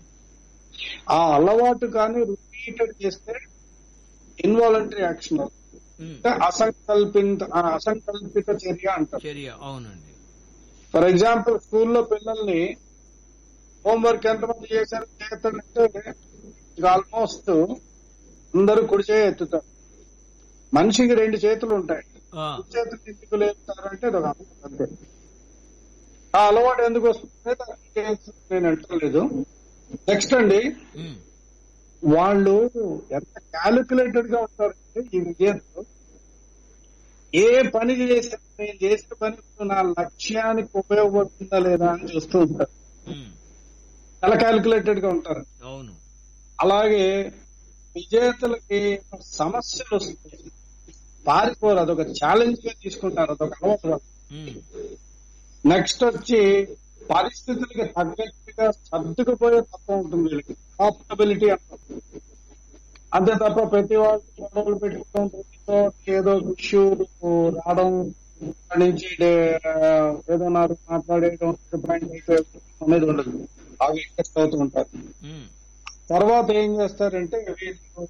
ఆ అలవాటు కానీ రిపీటెడ్ చేస్తే ఇన్వాలంటరీ యాక్షన్ అవుతుంది. అంటే అసంకల్పిత ఆ అసంకల్పిత చర్య అంటారు చర్య అవునండి ఫర్ ఎగ్జాంపుల్ స్కూల్లో పిల్లల్ని హోంవర్క్ ఎంతమంది చేశారు చేస్తారంటే ఆల్మోస్ట్ అందరూ కుడి చేయి ఎత్తుతారు మనిషికి రెండు చేతులు ఉంటాయి కుడి చేతులు ఎందుకు లేపుతారంటే అది ఒక అలవాటు అంతే ఆ అలవాటు ఎందుకు వస్తుంది దానికి నేను అంటలేదు నెక్స్ట్ అండి వాళ్ళు ఎంత క్యాలిక్యులేటెడ్ గా ఉంటారంటే ఈ విజయంతో ఏ పని చేస్తే నేను చేసే పని నా లక్ష్యానికి ఉపయోగపడుతుందా లేదా అని చూస్తూ ఉంటారు చాలా క్యాలిక్యులేటెడ్ గా ఉంటారు అవును అలాగే విజేతలకి సమస్యలు వస్తాయి పారిపోరు అదొక ఛాలెంజ్ గా తీసుకుంటారు అదొక అలవాటు వాళ్ళకి. నెక్స్ట్ వచ్చి పరిస్థితులకి తగ్గట్టుగా సర్దుకుపోయే తత్వం ఉంటుంది వీళ్ళకి ప్రాఫిటబిలిటీ అంటారు అంతే తప్ప ప్రతి వాళ్ళు గొడవలు పెట్టుకోవడం ప్రతితో ఏదో ఇష్యూ రావడం అక్కడి నుంచి డే- ఏదో నాకు మాట్లాడేయడం పాయింట్ అయిపోయడం అనేది ఉండదు బాగా ఇంట్రెస్ట్ అవుతూ ఉంటారు తర్వాత ఏం చేస్తారంటే వీళ్ళు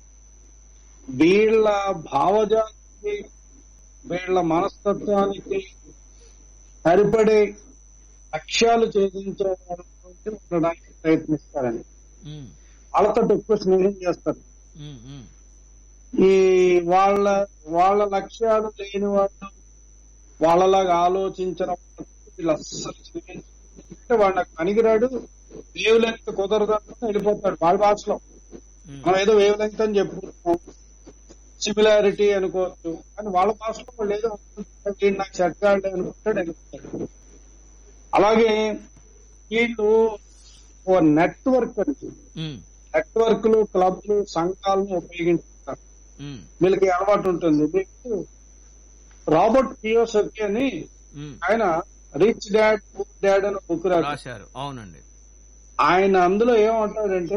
వీళ్ళ భావజానికి వీళ్ళ మనస్తత్వానికి సరిపడే లక్ష్యాలు ఛేదించే వాళ్ళతోటి ఉండడానికి ప్రయత్నిస్తారండి వాళ్ళతో ఎక్కువ స్నేహం చేస్తారు ఈ వాళ్ళ వాళ్ళ లక్ష్యాలు లేని వాళ్ళు వాళ్ళలాగా ఆలోచించడం వీళ్ళు అస్సలు స్నేహం అంటే వాడు నాకు పనికిరాడు వేవ్ లెంగ్త్ కుదరదు అనుకుని వెళ్ళిపోతాడు వాళ్ళ భాషలో మనం ఏదో వేవ్ లెంగ్త్ అని చెప్పుకుంటున్నాం సిమిలారిటీ అనుకోవచ్చు కానీ వాళ్ళ భాషలో వాళ్ళు ఏదో అనుకుంటారు, వీడు నాకు సెట్ కాదు అనుకుంటాడు వెళ్ళిపోతాడు అలాగే వీళ్ళు ఓ నెట్వర్క్ అని నెట్వర్క్ లు క్లబ్లు సంఘాలను ఉపయోగించుకుంటారు వీళ్ళకి అలవాటు ఉంటుంది మీకు రాబర్ట్ కియోసకి అని ఆయన రిచ్ డాడ్ పూర్ డాడ్ అని బుక్ రాశారు రాశారు అవునండి ఆయన అందులో ఏమంటాడంటే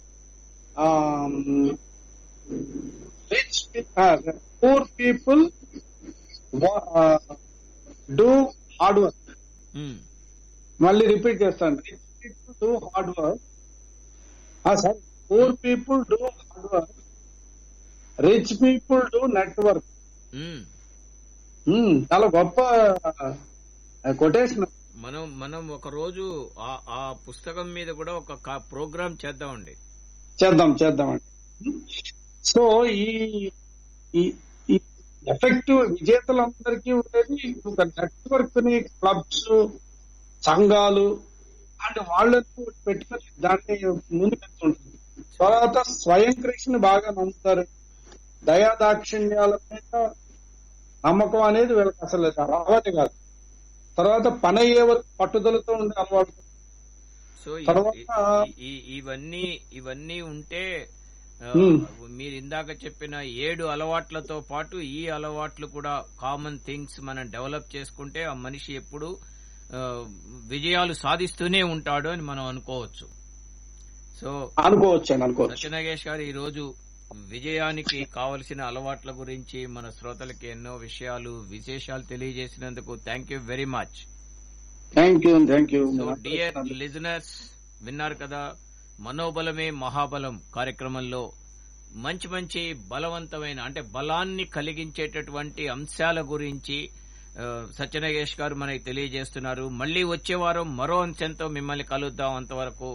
rich poor people do hard work మళ్ళీ రిపీట్ చేస్తాను rich people do hard work sorry poor people do hard work rich people do network చాలా గొప్ప కొటేషన్ మనం మనం ఒక రోజు ఆ- ఆ పుస్తకం మీద కూడా ఒక ప్రోగ్రామ్ చేద్దామండి చేద్దాం చేద్దామండి సో ఈ ఈ- ఈ ఎఫెక్టివ్ విజేతలందరికీ ఉండేది ఒక నెట్వర్క్ ని క్లబ్స్ సంఘాలు అండ్ వాళ్ళని పెట్టుకొని దాన్ని ముందుకెళ్తుంటుంది తర్వాత స్వయం కృషిని బాగా నమ్ముతారు దయా దాక్షిణ్యాల మీద నమ్మకం అనేది వీళ్ళకి అసలు అలవాటు కాదు తర్వాత పని అయ్యే వరకు పట్టుదలతో ఉండే అలవాటు సో ఈ- తర్వాత- ఈ- ఈ- ఇవన్నీ ఇవన్నీ ఉంటే ఆ, Hmm. మీరు ఇందాక చెప్పిన ఏడు అలవాట్లతో పాటు ఈ అలవాట్లు కూడా కామన్ థింగ్స్ మనం డెవలప్ చేసుకుంటే ఆ మనిషి ఎప్పుడు ఆ, విజయాలు సాధిస్తూనే ఉంటాడు అని మనం అనుకోవచ్చు సో అనుకోవచ్చు అండి అనుకోవచ్చు సత్యనాగేష్ గారు ఈ రోజు విజయానికి కావలసిన అలవాట్ల గురించి మన శ్రోతలకి ఎన్నో విషయాలు విశేషాలు తెలియజేసినందుకు thank you very much thank you thank you so dear listeners విన్నారు కదా మనోబలమే మహాబలం కార్యక్రమంలో మంచి మంచి బలవంతమైన అంటే బలాన్ని కలిగించేటటువంటి అంశాల గురించి ఆ, సత్యనగేష్ గారు మనకి తెలియజేస్తున్నారు మళ్ళీ వచ్చే వారం మరో అంశంతో మిమ్మల్ని కలుద్దాం అంతవరకు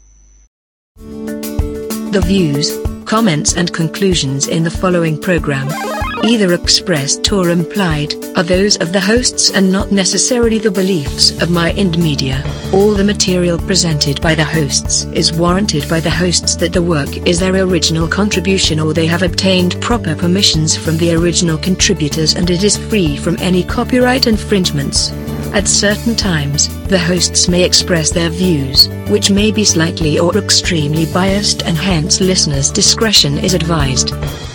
The views, comments and conclusions in the following program, either expressed or implied, are those of the hosts and not necessarily the beliefs of My Ind Media. All the material presented by the hosts is warranted by the hosts that the work is their original contribution or they have obtained proper permissions from the original contributors and it is free from any copyright infringements. At certain times, the hosts may express their views, which may be slightly or extremely biased and hence listeners' discretion is advised.